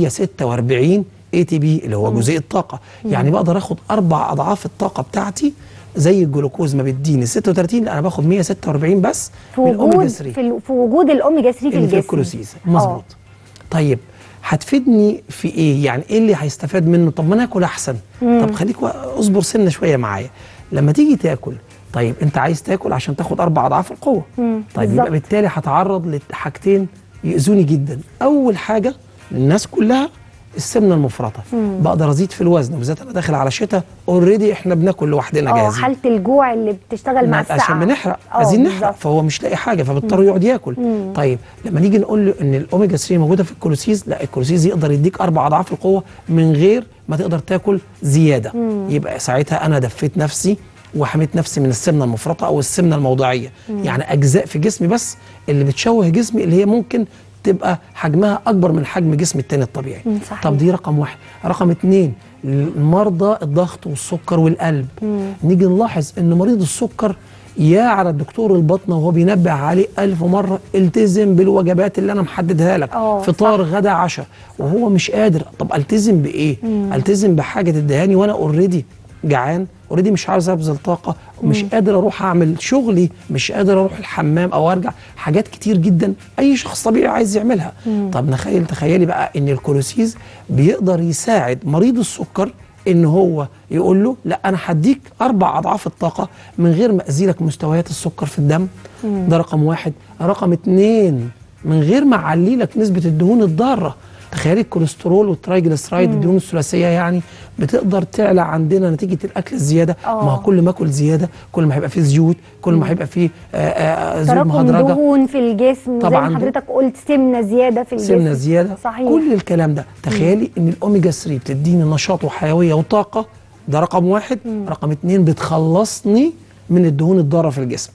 146 اي تي بي اللي هو جزيء الطاقه يعني بقدر اخد اربع اضعاف الطاقه بتاعتي زي الجلوكوز ما بيديني 36 لا انا باخد 146 بس في من الاوميجا وجود 3 في, ال- في وجود الاوميجا 3 في اللي في الجسم الكلوسيز آه. مظبوط طيب هتفيدني في ايه يعني ايه اللي هيستفاد منه طب ما انا اكل احسن مم. طب خليك وا- اصبر سنه شويه معايا لما تيجي تاكل طيب انت عايز تاكل عشان تاخد اربع اضعاف القوه مم. طيب بالظبط. يبقى بالتالي هتعرض لحاجتين يؤذوني جدا اول حاجه للناس كلها السمنه المفرطه مم. بقدر ازيد في الوزن وبالذات انا داخل على شتاء اوريدي احنا بناكل لوحدنا اه جاهزين حاله الجوع اللي بتشتغل مع ما- الساعه عشان بنحرق آه، عايزين نحرق بالظبط. فهو مش لاقي حاجه فبيضطر يقعد ياكل مم. طيب لما نيجي نقول له ان الاوميجا 3 موجوده في الكلوسيز لا الكلوسيز يقدر يديك اربع اضعاف القوه من غير ما تقدر تاكل زياده مم. يبقى ساعتها انا دفيت نفسي وحميت نفسي من السمنه المفرطه او السمنه الموضعيه يعني اجزاء في جسمي بس اللي بتشوه جسمي اللي هي ممكن تبقى حجمها اكبر من حجم جسمي التاني الطبيعي مم، صحيح. طب دي رقم واحد رقم اتنين مرضى الضغط والسكر والقلب مم. نيجي نلاحظ ان مريض السكر يا على الدكتور البطنه وهو بينبه عليه ألف مرة التزم بالوجبات اللي أنا محددها لك آه، فطار غدا عشاء وهو مش قادر طب التزم بإيه؟ مم. التزم بحاجة تدهاني وأنا اوريدي جعان اوريدي مش عاوز ابذل طاقه مش قادر اروح اعمل شغلي مش قادر اروح الحمام او ارجع حاجات كتير جدا اي شخص طبيعي عايز يعملها طب نخيل تخيلي بقى ان الكولوسيز بيقدر يساعد مريض السكر ان هو يقول له لا انا هديك اربع اضعاف الطاقه من غير ما ازيلك مستويات السكر في الدم ده رقم واحد رقم اتنين من غير ما اعلي لك نسبه الدهون الضاره تخيلي الكوليسترول والترايجليسرايد الدهون الثلاثيه يعني بتقدر تعلى عندنا نتيجه الاكل الزياده آه. ما هو كل ما اكل زياده كل ما هيبقى فيه زيوت كل ما هيبقى فيه آه، آه، زيوت تراكم مهدرجه دهون في الجسم زي طبعاً ما حضرتك قلت سمنه زياده في الجسم سمنه زياده صحيح كل الكلام ده تخيلي ان الاوميجا 3 بتديني نشاط وحيويه وطاقه ده رقم واحد رقم اتنين بتخلصني من الدهون الضاره في الجسم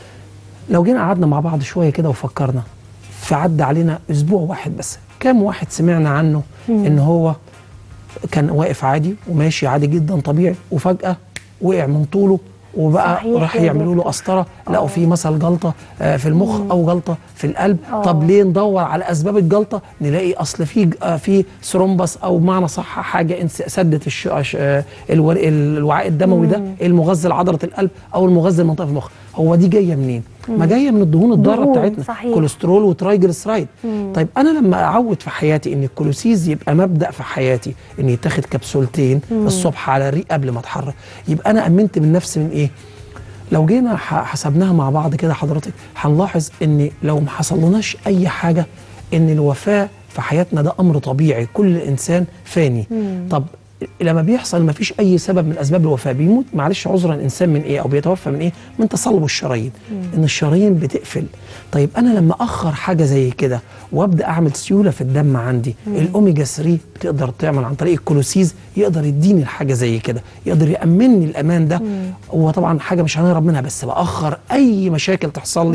لو جينا قعدنا مع بعض شويه كده وفكرنا فعدى علينا اسبوع واحد بس كام واحد سمعنا عنه ان هو كان واقف عادي وماشي عادي جدا طبيعي وفجاه وقع من طوله وبقى صحيح راح يا يعملوا له دكتور. قسطره لقوا آه. فيه مثلا جلطه آه، في المخ او جلطه في القلب آه. طب ليه ندور على اسباب الجلطه نلاقي اصل في آه، في ثرومبس او بمعنى صح حاجه انس- سدت الش... آه، آه، الور... الوعاء الدموي ده المغذي لعضله القلب او المغذي لمنطقه في المخ هو دي جايه منين ما جايه من الدهون الضاره دهون، بتاعتنا صحيح. كوليسترول وترايجليسرايد طيب انا لما اعود في حياتي ان الكولوسيز يبقى مبدا في حياتي ان يتاخد كبسولتين الصبح على الريق قبل ما اتحرك يبقى انا امنت من نفسي من ايه لو جينا ح- حسبناها مع بعض كده حضرتك هنلاحظ ان لو ما حصلناش اي حاجه ان الوفاه في حياتنا ده امر طبيعي كل انسان فاني طب لما بيحصل ما فيش اي سبب من اسباب الوفاه بيموت معلش عذرا الانسان من ايه او بيتوفى من ايه من تصلب الشرايين ان الشرايين بتقفل طيب انا لما اخر حاجه زي كده وابدا اعمل سيوله في الدم عندي الاوميجا 3 بتقدر تعمل عن طريق الكولوسيز يقدر يديني الحاجه زي كده يقدر يامنني الامان ده هو طبعا حاجه مش هنهرب منها بس باخر اي مشاكل تحصل لي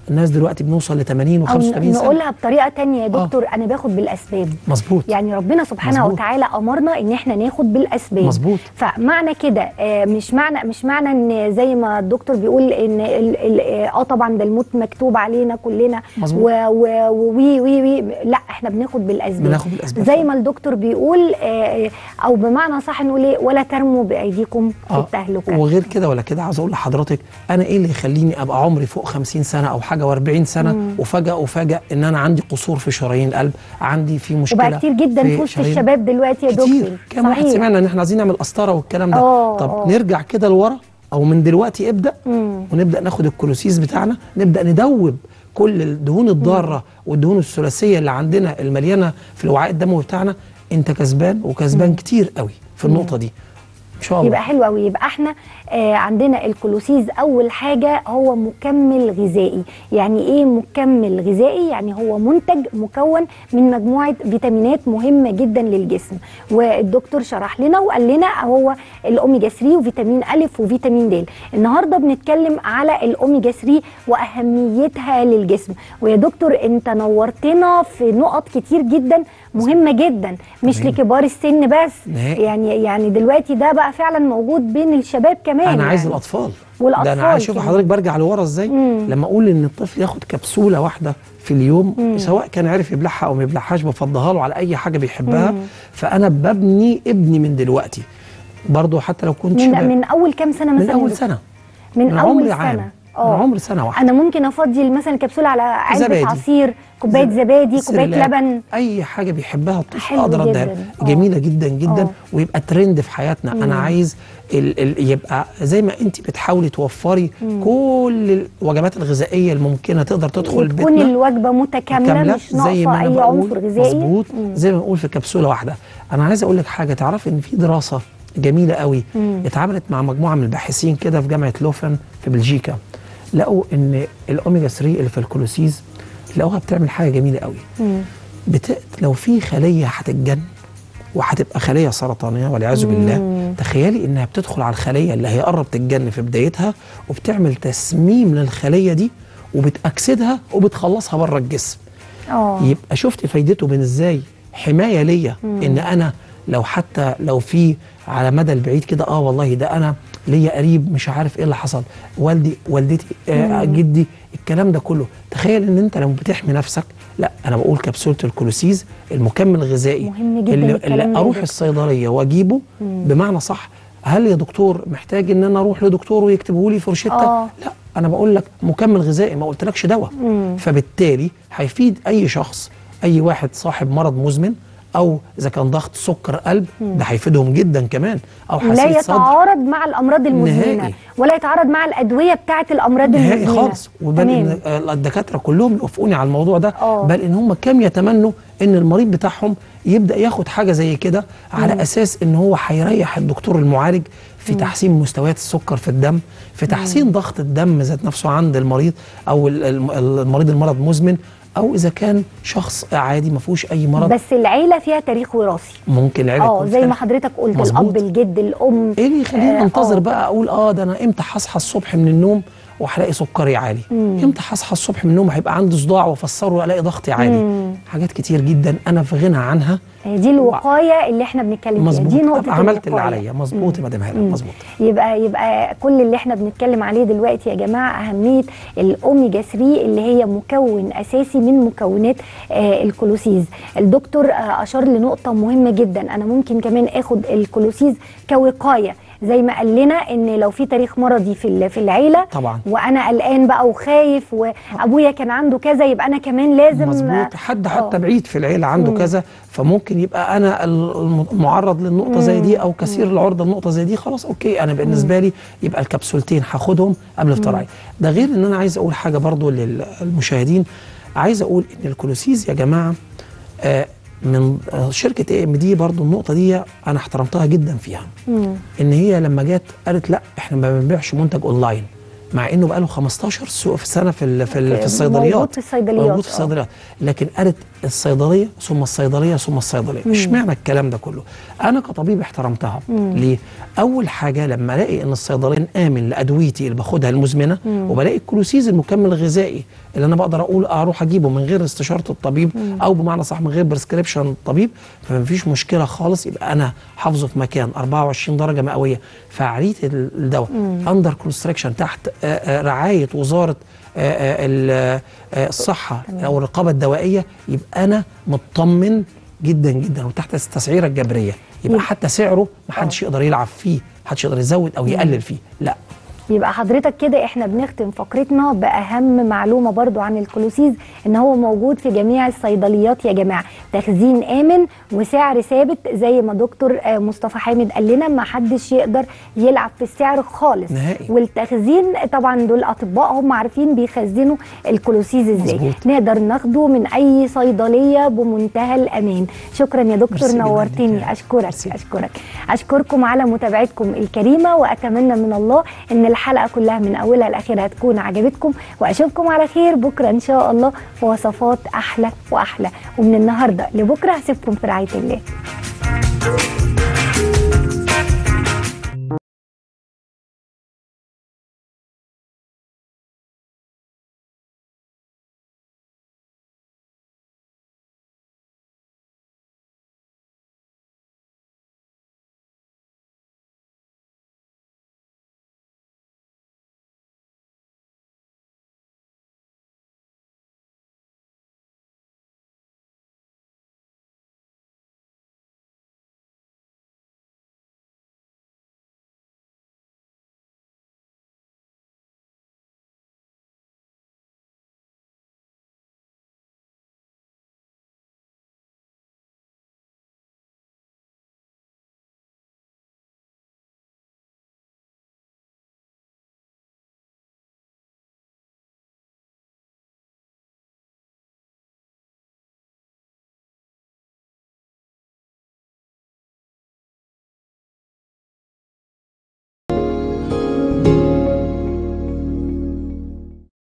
الناس دلوقتي بنوصل ل 80 او و85 سنه نقولها بطريقه تانية يا دكتور انا باخد بالاسباب مظبوط يعني ربنا سبحانه مظبوط. وتعالى امرنا ان احنا ناخد بالاسباب مظبوط. فمعنى كده آه، مش معنى مش معنى ان زي ما الدكتور بيقول ان ال- ال- اه طبعا ده الموت مكتوب علينا كلنا مظبوط. و- و- وي وي وي لا احنا بناخد بالاسباب بناخد بالأسباب زي فعلا. ما الدكتور بيقول آه، او بمعنى صح نقول ايه ولا ترموا بايديكم في آه، التهلكه وغير كده ولا كده عاوز اقول لحضرتك انا ايه اللي يخليني ابقى عمري فوق 50 سنه او حاجه و40 سنه وفجاه افاجئ ان انا عندي قصور في شرايين القلب عندي في مشكله وبقى كتير جدا في وسط شرايين- الشباب دلوقتي يا دكتور كتير كام واحد صحيح. سمعنا ان احنا عايزين نعمل قسطره والكلام ده آه، طب آه. نرجع كده لورا او من دلوقتي ابدا مم. ونبدا ناخد الكولوسيس بتاعنا نبدا ندوب كل الدهون الضاره والدهون الثلاثيه اللي عندنا المليانه في الوعاء الدموي بتاعنا انت كسبان وكسبان كتير قوي في النقطه دي ان شاء الله يبقى حلو قوي يبقى احنا آه عندنا الكلوسيز اول حاجه هو مكمل غذائي يعني ايه مكمل غذائي يعني هو منتج مكون من مجموعه فيتامينات مهمه جدا للجسم والدكتور شرح لنا وقال لنا هو الاوميجا 3 وفيتامين الف وفيتامين د النهارده بنتكلم على الاوميجا 3 واهميتها للجسم ويا دكتور انت نورتنا في نقط كتير جدا مهمه جدا مش تمام. لكبار السن بس نهائي. يعني يعني دلوقتي ده بقى فعلا موجود بين الشباب كمان انا عايز يعني. الاطفال والأطفال ده انا عايز اشوف كمان. حضرتك برجع لورا ازاي مم. لما اقول ان الطفل ياخد كبسوله واحده في اليوم مم. سواء كان عرف يبلعها او ما يبلعهاش بفضها له على اي حاجه بيحبها مم. فانا ببني ابني من دلوقتي برضه حتى لو كنت من شباب من اول كام سنه من مثلا يا اول دكتور؟ سنه من, من اول عمر سنه عام. آه. من عمر سنه واحده انا ممكن افضي مثلا الكبسوله على علبه زبادي. عصير كوبايه زب- زبادي كوبايه سيرلاك، لبن اي حاجه بيحبها الطفل حلو اقدر اديها له. جداً. آه. جميله جدا جدا آه. ويبقى ترند في حياتنا انا عايز ال ال يبقى زي ما انت بتحاولي توفري كل الوجبات الغذائيه الممكنه تقدر تدخل وتكون بيتنا الوجبه متكامله مش ناقصه اي عنصر غذائي مظبوط مم. زي ما بنقول في كبسوله واحده انا عايز اقول لك حاجه تعرف ان في دراسه جميله قوي مم. اتعملت مع مجموعه من الباحثين كده في جامعه لوفن في بلجيكا لقوا ان الاوميجا 3 اللي في الكولوسيز لقوها بتعمل حاجه جميله قوي مم. بت... لو في خليه هتتجن وهتبقى خليه سرطانيه والعياذ بالله تخيلي انها بتدخل على الخليه اللي هي قرب تتجن في بدايتها وبتعمل تسميم للخليه دي وبتاكسدها وبتخلصها بره الجسم اه يبقى شفت فايدته من ازاي حمايه ليا ان انا لو حتى لو في على مدى البعيد كده اه والله ده انا ليا قريب مش عارف ايه اللي حصل والدي والدتي آه جدي الكلام ده كله تخيل ان انت لو بتحمي نفسك لا انا بقول كبسوله الكولوسيز المكمل الغذائي مهم جداً اللي, الكلام ده اللي يا اروح دكتور. الصيدليه واجيبه بمعنى صح هل يا دكتور محتاج ان انا اروح لدكتور ويكتبه لي في روشته آه. لا انا بقول لك مكمل غذائي ما قلتلكش دواء مم. فبالتالي هيفيد اي شخص اي واحد صاحب مرض مزمن او اذا كان ضغط سكر قلب ده هيفيدهم جدا كمان او لا حساسيه صدر يتعارض مع الامراض المزمنه نهائي. ولا يتعارض مع الادويه بتاعه الامراض نهائي المزمنه خالص وبل تمام. ان آه، الدكاتره كلهم يوافقوني على الموضوع ده آه. بل ان هم كم يتمنوا ان المريض بتاعهم يبدا ياخد حاجه زي كده على اساس ان هو هيريح الدكتور المعالج في تحسين مستويات السكر في الدم في تحسين ضغط الدم ذات نفسه عند المريض او ال- الم- المريض المرض مزمن او اذا كان شخص عادي ما فيهوش اي مرض بس العيله فيها تاريخ وراثي ممكن العلاج اه يكون زي ما فارق. حضرتك قلت مظبوط. الاب الجد الام ايه اللي يخليني آه، انتظر آه. بقى اقول اه ده انا امتى هصحى الصبح من النوم وهلاقي سكري عالي امتى هصحى الصبح من النوم هيبقى عندي صداع وافسره الاقي ضغطي عالي مم. حاجات كتير جدا انا في غنى عنها دي الوقايه اللي احنا بنتكلم فيها مظبوط دي نقطه عملت اللي الوقاية. عليا مظبوط يا مدام هاله مظبوط يبقى يبقى كل اللي احنا بنتكلم عليه دلوقتي يا جماعه اهميه الاوميجا 3 اللي هي مكون اساسي من مكونات آه الكلوسيز الدكتور آه اشار لنقطه مهمه جدا انا ممكن كمان اخد الكلوسيز كوقايه زي ما قال لنا ان لو في تاريخ مرضي في ال- في العيله طبعا وانا قلقان بقى وخايف وابويا كان عنده كذا يبقى انا كمان لازم مظبوط حد حتى آه. بعيد في العيله عنده كذا فممكن يبقى انا الم- المعرض للنقطه زي دي او كثير العرضه لنقطه زي دي خلاص اوكي انا بالنسبه لي يبقى الكبسولتين هاخدهم قبل الفطار ده غير ان انا عايز اقول حاجه برضو للمشاهدين عايز اقول ان الكولوسيز يا جماعه آه من آه، شركه اي ام دي برضو النقطه دي انا احترمتها جدا فيها مم. ان هي لما جت قالت لا احنا ما بنبيعش منتج اونلاين مع انه بقى له 15 سوق في سنه في ال- في, ال- أوكي. في الصيدليات موجود في الصيدليات، موجود في آه. الصيدليات لكن قالت الصيدليه ثم الصيدليه ثم الصيدليه مش معنى الكلام ده كله انا كطبيب احترمتها ليه اول حاجه لما الاقي ان الصيدليه امن لادويتي اللي باخدها المزمنه وبلاقي الكلوسيز المكمل الغذائي اللي انا بقدر اقول اروح اجيبه من غير استشاره الطبيب او بمعنى صح من غير بريسكريبشن الطبيب فمفيش مشكله خالص يبقى انا حافظه في مكان 24 درجه مئويه فعاليه الدواء اندر كونستراكشن تحت آه، آه، رعايه وزاره آه، آه، ال- آه، الصحه او الرقابه الدوائيه يبقى انا مطمن جدا جدا وتحت التسعيره الجبريه يبقى حتى سعره محدش يقدر يلعب فيه محدش يقدر يزود او يقلل فيه لا يبقى حضرتك كده احنا بنختم فقرتنا باهم معلومه برضو عن الكلوسيز ان هو موجود في جميع الصيدليات يا جماعه تخزين امن وسعر ثابت زي ما دكتور آه، مصطفى حامد قال لنا ما حدش يقدر يلعب في السعر خالص نهائي. والتخزين طبعا دول اطباء هم عارفين بيخزنوا الكلوسيز ازاي مظبوط. نقدر ناخده من اي صيدليه بمنتهى الامان شكرا يا دكتور ميرسي جداً ليك نورتني يا- اشكرك ميرسي. اشكرك اشكركم على متابعتكم الكريمه واتمنى من الله ان الحلقه كلها من اولها لاخرها تكون عجبتكم واشوفكم على خير بكره ان شاء الله في وصفات احلى واحلى ومن النهارده لبكره هسيبكم في رعايه الله